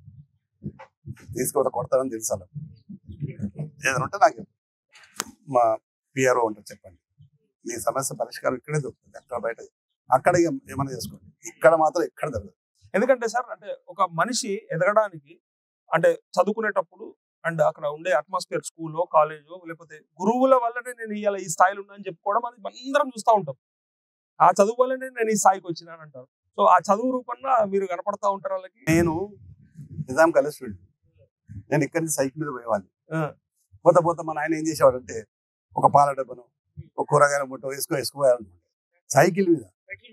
తీసుకోవడం కొడతారని తెలుసు వాళ్ళకి. ఏదైనా ఉంటే నాకు చెప్పు. మా పిఆర్ఓ ఉంటుంది చెప్పండి మీ సమస్య పరిష్కారం ఇక్కడే దొరుకుతుంది అక్కడ బయట అక్కడ ఇక ఏమైనా చేసుకోండి ఇక్కడ మాత్రం ఎక్కడ జరగదు ఎందుకంటే సార్ అంటే ఒక మనిషి ఎదగడానికి అంటే చదువుకునేటప్పుడు అండ్ అక్కడ ఉండే అట్మాస్ఫియర్ స్కూల్లో కాలేజో లేకపోతే గురువుల వల్లనే నేను ఇవాళ ఈ స్థాయిలో ఉన్నా అని చెప్పుకోవడం అది అందరం చూస్తూ ఉంటాం ఆ చదువు వల్లనే నేను ఈ స్థాయికి వచ్చినాను అంటారు సో ఆ చదువు రూపంలో మీరు కనపడతా ఉంటారు వాళ్ళకి నేను నిజాం కాలేజ్ స్టూడెంట్ నేను ఇక్కడి నుంచి సైకిల్ మీద పోయేవాడిని ఆ. పోతా పోతా మా నాయన ఏం చేసేవాడంటే ఒక పాల డబ్బను ఒక కూరగాయల ముట్ట వేసుకో వేసుకోవాలనుకుంటే సైకిల్ మీద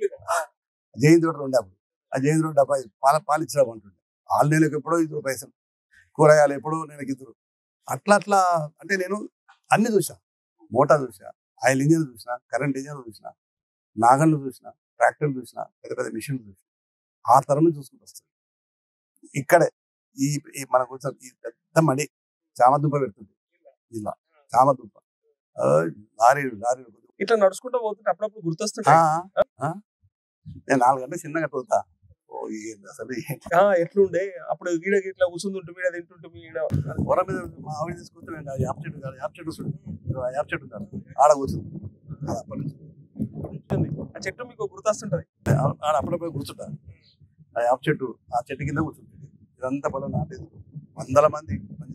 జైన్ తోట ఉండే అప్పుడు ఆ జైన్ తోట డబ్బా పాల పాలు ఇచ్చినాం అంటుండే ఆరు నెలలకు ఎప్పుడో ఇద్దరు పైసలు కూరగాయలు ఎప్పుడో నెలకి ఇద్దరు అట్లా అట్లా అంటే నేను అన్ని చూసా మోటార్ చూసా ఆయిల్ ఇంజిన్ చూసిన కరెంట్ ఇంజిన్ చూసిన నాగళ్ళు చూసిన ట్రాక్టర్లు చూసిన పెద్ద పెద్ద మిషన్లు చూసిన ఆ తరం నుంచి చూసుకుంటూ వస్తుంది ఇక్కడే ఈ ఈ మన కూర్చొని ఈ పెద్ద మడి చామదుంప పెడుతుంది ఇలా చామదుంప ఆ, లారీలు లారీలు ఇట్లా నడుచుకుంటూ పోతుంటే అప్పుడప్పుడు ఆ, గుర్తొస్తుంటాయి ఆ. నేను నాలుగు గంటలు చిన్నగా పోతా ఓ ఏంది అసలు ఏంటి? ఆ, ఎట్లుండే అప్పుడు ఈడ ఇట్లా కూర్చుంటుంటే ఈడ తింటుంటే ఈడ పొర మీద మా ఆవిడ తీసుకుంటే నేను ఆ యాప్ చెట్టు కాదు యాప్ చెట్టు చూడు ఆ యాప్ చెట్టు కాదు ఆడ కూర్చుంది అది అప్పటి నుంచి ఉంటుంది ఆ చెట్టు మీకు గుర్తొస్తుంటది ఆ- ఆడ అప్పుడప్పుడు కూర్చుంటా ఆ యాప్ చెట్టు ఆ చెట్టు కింద కూర్చుంటుంది ఇదంతా పొలం నాటేది వందల మంది మంది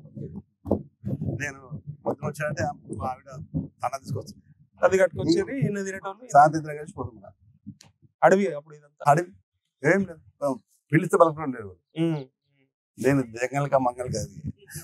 నేను పొద్దున వచ్చానంటే మా ఆవిడ అన్న తీసుకొచ్చింది అది కట్టుకొచ్చేది ఈయన తినేటోళ్ళు సాయంత్రం కలిసి పోతున్నా అడవి అప్పుడు ఇదంతా అడవి ఏం లేదు పిలిస్తే పలకడం లేదు ఉమ్. నేను జంగల్కా మంగళ అది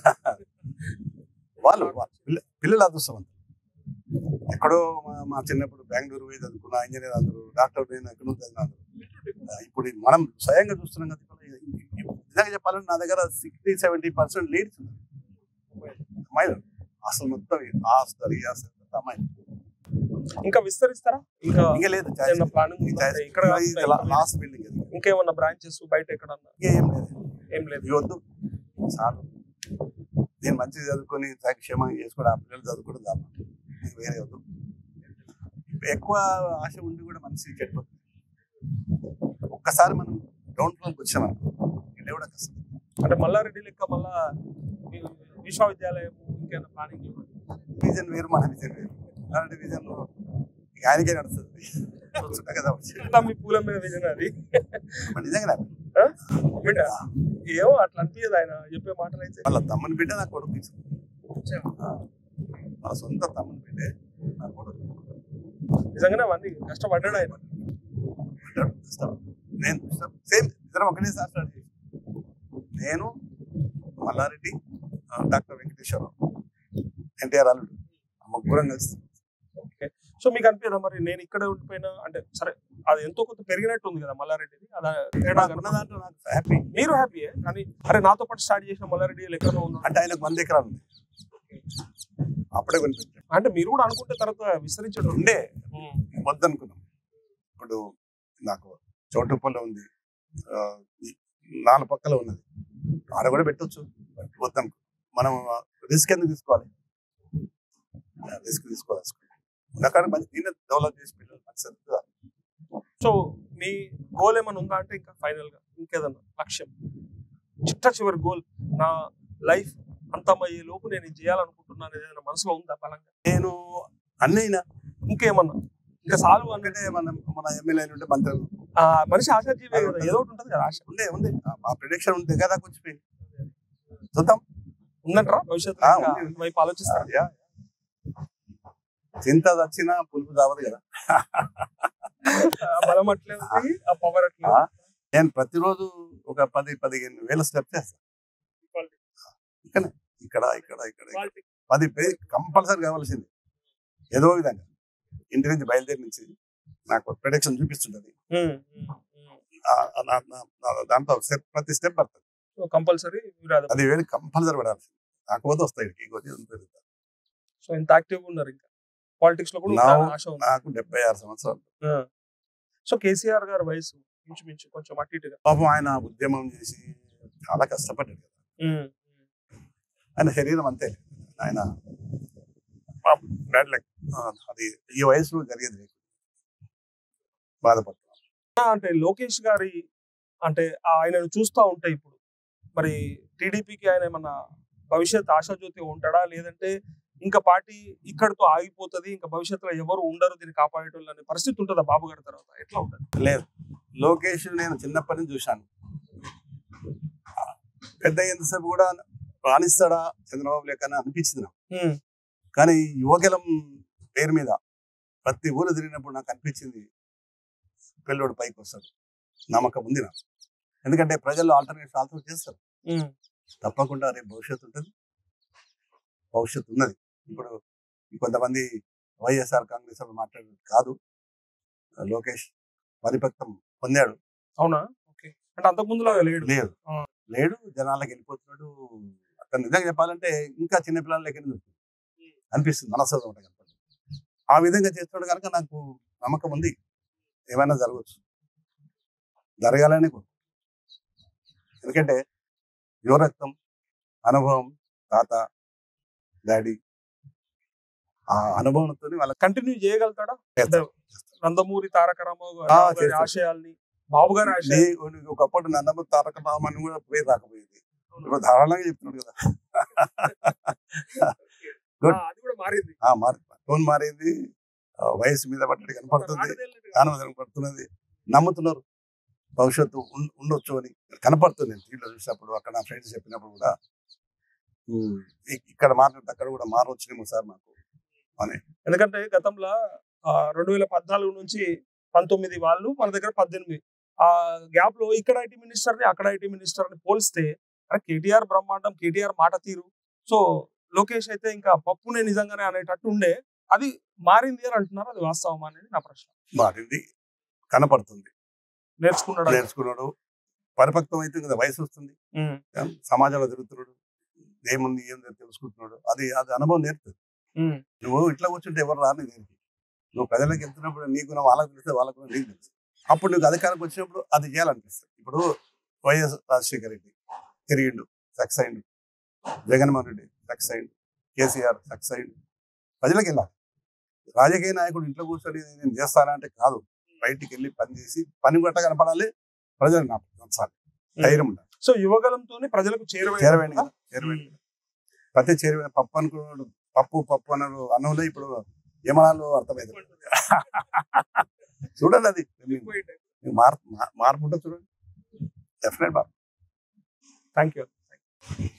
వాళ్ళు వాళ్ళు పిల్ల- పిల్లలు అదృష్టవంతులు ఎక్కడో మా- మా చిన్నప్పుడు బెంగళూరు పోయి చదువుకున్న ఇంజనీర్ అందరూ డాక్టర్ నేను ఎక్కడో చదివిన అందరూ ఇప్పుడు మనం స్వయంగా చూస్తున్నాం కదా ఇక్కడ నిజంగా చెప్పాలంటే నా దగ్గర సిక్స్టీ సెవెంటీ పర్సెంట్ లీడ్స్ అమ్మాయిలు అసలు మొత్తం ఆస్తారు ఈ ఆస్తారు అమ్మాయిలు ఇంకా విస్తరిస్తారా ఇంకా ఇంకా లేదు ఏమన్నా ప్లానింగ్ ఉందా? ఇక్కడ కాకుండా లాస్ట్ బిల్డింగ్ అది ఇంకేమన్నా బ్రాంచెస్ బయట ఎక్కడన్నా ఇంకా ఏం లేదు ఏం లేదు ఇవి వద్దు చాలు నేను మంచిగా చదువుకొని క్షేమంగా చేసుకోవడం ఆ పిల్లలు చదువుకోవడం చాలు ఇది వేరే వద్దు ఎక్కువ ఆశ ఉండి కూడా మనిషి చెడిపోతుంది ఒక్కసారి మనం గ్రౌండ్ ఫ్లోర్కి వచ్చామనుకో ఇది కూడా కష్టం అంటే మల్లారెడ్డి లెక్క మళ్ళా వి- విశ్వవిద్యాలయం ఇంకేమైనా ప్లానింగ్ విజన్ వేరు మన విజన్ వేరు అలాంటి విజన్ ఇక ఆయనకే నడుస్తుంది చూస్తుంటా కదా వచ్చి. మీ పూల మీద విజన్ అది మరి నిజంగా బిడ్డ ఏమో అట్లా అనిపించదు ఆయన చెప్పే మాటలు అయితే వాళ్ళ తమ్మని బిడ్డ నా కొడుకు ఇచ్చింది. ఆ. వాళ్ళ సొంత తమ్మని బిడ్డే నా కొడుకు నిజంగానే అవన్నీ కష్టపడ్డాడు ఆయన అంటాడు కష్టం. నేను సేమ్ ఇద్దరం ఒకటే సార్ స్టార్ట్ చేసి నేను మల్లారెడ్డి ఆ, డాక్టర్ వెంకటేశ్వరరావు ఎన్టీఆర్ అల్లుడు ఆ ముగ్గురం కలిసి సో మీకు అనిపించదా మరి నేను ఇక్కడే ఉండిపోయినా అంటే సరే అది ఎంతో కొంత పెరిగినట్టు ఉంది కదా మల్లారెడ్డిది అదా తేడా నాకు ఉన్న కనపడదా? దాంట్లో నాకు హ్యాపీ మీరు హ్యాపీయే కానీ అరే నాతో పాటు స్టార్ట్ చేసిన మల్లారెడ్డి వీళ్ళు ఎక్కడో ఉన్నాడు అంటే ఆయనకు వంద ఎకరాలు ఉంది అప్పుడే కొనిపించాడు అంటే మీరు కూడా అనుకుంటే తర్వాత విస్తరించడం ఉండే వద్దనుకున్నాం ఇప్పుడు నాకు చోటుపల్లి ఉంది ఆ, ఈ నాలుగు పక్కల ఉన్నది ఆడ కూడా పెట్టొచ్చు వద్దనుకున్నాం మనం రిస్క్ ఎందుకు తీసుకోవాలి రిస్క్ తీసుకోవాలి ఉన్నకాడ మంచి దీన్ని డెవలప్ చేసి పిల్లలు మంచి చదువుతారు. సో మీ గోల్ ఏమైనా ఉందా అంటే ఇంకా ఫైనల్ గా ఇంకేదన్నా లక్ష్యం చిట్ట చివరి గోల్ నా లైఫ్ అంతమయ్యే లోపు నేను ఇది చేయాలనుకుంటున్నాను ఏదైనా మనసులో ఉందా బలంగా నేను అన్నయ్య ఇంకేమన్నా ఇంకా సాలు అన్నట్టు ఒకటే మన మన ఎమ్మెల్యే ఉంటే మంత్రి ఆ, మనిషి ఆశాజీవే కదా ఏదో ఒకటి ఉంటుంది కదా ఆశ ఉండే ఉంది ఆ- ఆ ప్రిడిక్షన్ ఉంది కదా కొంచెం చూద్దాం ఉందంటారా భవిష్యత్తులో ఆ, ఇంకా ఉంది. వైపు ఆలోచిస్తారు యా. చింత చచ్చినా పులుపు చావదు కదా ఆ బలం అట్లే ఉంది ఆ పవర్ అట్లే ఆ. ఉంది. నేను ప్రతిరోజు ఒక పది పదిహేను వేల స్టెప్ చేస్తాను ఇక్కడ ఇక్కడ ఇక్కడ ఇక్కడ Quality. పది కంపల్సరీ కావాల్సింది ఏదో విధంగా ఇంటి నుంచి బయలుదేరి నుంచి నాకు ప్రొడక్షన్ చూపిస్తుంటది ఉమ్, ఉమ్, ఉమ్. ఆ- ఆ నా- నా- నా- దాంట్లో step ప్రతి స్టెప్ పడుతుంది సో కంపల్సరీ మీరు అది అది వేలు కంపల్సరీ పడాల్సింది నాకు పోతే వస్తాయి ఇక్కడికి ఇంకోటి ఉంది పెరుగుతుంది. సో ఇంత యాక్టివ్ ఉన్నారు ఇంకా పాలిటిక్స్ లో కూడా నా- ఉండాలని ఆశ ఉంది నాకు డెబ్బై ఆరు సంవత్సరాలు సో కేసీఆర్ గారి వయసు ఇంచుమించు కొంచెం అటు ఇటుగా పాపం ఆయన ఉద్యమం చేసి చాలా కష్టపడ్డాడు కదా ఉమ్, ఆయన శరీరం అంతే ఆయన బ్యాడ్ లక్ అది ఈ వయసులో జరిగేది లేదు. బాధపడుతున్నాం అంటే లోకేష్ గారి అంటే ఆయనను చూస్తా ఉంటే ఇప్పుడు మరి టీడీపీకి ఆయన ఏమన్నా భవిష్యత్ ఆశాజ్యోతి ఉంటాడా లేదంటే ఇంకా పార్టీ ఇక్కడితో ఆగిపోతుంది ఇంకా భవిష్యత్తులో ఎవరు ఉండరు దీన్ని కాపాడేటోళ్ళు అనే పరిస్థితి ఉంటుందా బాబు గారి తర్వాత ఎట్లా ఉంటుంది లేదు లోకేష్ నేను చిన్నప్పటి నుంచి చూశాను పెద్ద ఎంతసేపు కూడా రాణిస్తాడా చంద్రబాబు లేక అని అనిపించింది నాకు ఉమ్, కానీ యువగలం పేరు మీద ప్రతి ఊరు తిరిగినప్పుడు నాకు అనిపించింది పిల్లోడు పైకి వస్తాడు నమ్మకం ఉంది నాకు ఎందుకంటే ప్రజలు ఆల్టర్నేట్ ఆల్టర్ చేస్తారు ఉమ్, తప్పకుండా రేపు భవిష్యత్తు ఉంటుంది భవిష్యత్తు ఉన్నది ఇప్పుడు కొంతమంది వైఎస్ఆర్ కాంగ్రెస్ వాళ్ళు మాట్లాడేది కాదు లోకేష్ పరిపక్వం పొందాడు అవునా ఓకే అంటే అంతకు ముందులో లేడు లేడు ఆ. లేడు జనాలకు వెళ్ళిపోతున్నాడు అతను నిజంగా చెప్పాలంటే ఇంకా చిన్నపిల్లల లెక్క అనిపిస్తుంది మనసు కనపడుతుంది ఆ విధంగా చేస్తున్నాడు కనుక నాకు నమ్మకం ఉంది ఏమైనా జరగవచ్చు జరగాలని కోరు ఎందుకంటే యువరక్తం అనుభవం తాత డాడీ ఆ అనుభవంతో వాళ్ళ కంటిన్యూ చేయగలుగుతాడా నందమూరి తారక రామారావు ఆ, గారి చేస్తాడు. ఆశయాల్ని బాబు గారి ఆశయాలు నీ- ఒకప్పుడు నందమూరి తారక రామని కూడా పోయి రాకపోయేది ఇప్పుడు ధారాళంగా చెప్తున్నాడు కదా good. అది కూడా మారింది ఆ మారి టోన్ మారింది ఆ, వయసు మీద పడ్డట్టు కనపడుతుంది నాలుగేళ్ళకి ఆనందం పడుతున్నది నమ్ముతున్నారు భవిష్యత్తు ఉం- ఉండొచ్చు అని కనపడుతుంది నేను టీవీలో చూసినప్పుడు అక్కడ నా ఫ్రెండ్స్ చెప్పినప్పుడు కూడా ఉమ్, ఇ- ఇక్కడ మారినట్టు అక్కడ కూడా మారవచ్చునేమో సార్ నాకు ఎందుకంటే గతంలో ఆ, రెండు వేల పద్నాలుగు నుంచి పంతొమ్మిది వాళ్ళు మన దగ్గర పద్దెనిమిది ఆ గ్యాప్ లో ఇక్కడ ఐటీ మినిస్టర్ ని అక్కడ ఐటీ మినిస్టర్ ని పోలిస్తే అరే కేటీఆర్ బ్రహ్మాండం కేటీఆర్ మాట తీరు సో లోకేష్ అయితే ఇంకా పప్పునే నిజంగానే అనేటట్టు ఉండే అది మారింది అని అంటున్నారు అది వాస్తవం అనేది నా ప్రశ్న మారింది కనపడుతుంది నేర్చుకున్నాడు నేర్చుకున్నాడు పరిపక్వం అయితే కదా వయసు వస్తుంది ఉమ్, సమాజంలో తిరుగుతున్నాడు ఏముంది ఏం లేదు తెలుసుకుంటున్నాడు అది అది అనుభవం నేర్పుతుంది ఉమ్, నువ్వు ఇట్లా కూర్చుంటే ఎవరు రాని దేనికి నువ్వు ప్రజలకు వెళ్తున్నప్పుడు నీకు నా వాళ్ళకి తెలిస్తే వాళ్ళకు కూడా నీకు తెలుసు అప్పుడు నీకు అధికారం వచ్చినప్పుడు అది చేయాలనిపిస్తుంది ఇప్పుడు వైఎస్ రాజశేఖర రెడ్డి తిరిగిండు సక్సెస్ అయిండు జగన్మోహన్ రెడ్డి సక్సెస్ అయిండు కేసీఆర్ సక్సెస్ అయిండు ప్రజలకు వెళ్ళాలి రాజకీయ నాయకుడు ఇంట్లో కూర్చొని నేను చేస్తానంటే కాదు బయటికి వెళ్ళి పని చేసి పని గట్ట కనపడాలి ప్రజలు నా నచ్చాలి ధైర్యం ఉండాలి సో యువగలంతోనే ప్రజలకు చేరువై చేరవేండి కదా చేరవేండి కదా. ప్రతి చేరువైన పప్పు అనుకున్నాడు పప్పు పప్పు అన్నాడు అన్నంలో ఇప్పుడు యమనాలు అర్థమైంది చూడండి అది మీకు మార్పు మార్పు ఉంటుంది చూడండి డెఫినెట్ మార్పు థ్యాంక్ యూ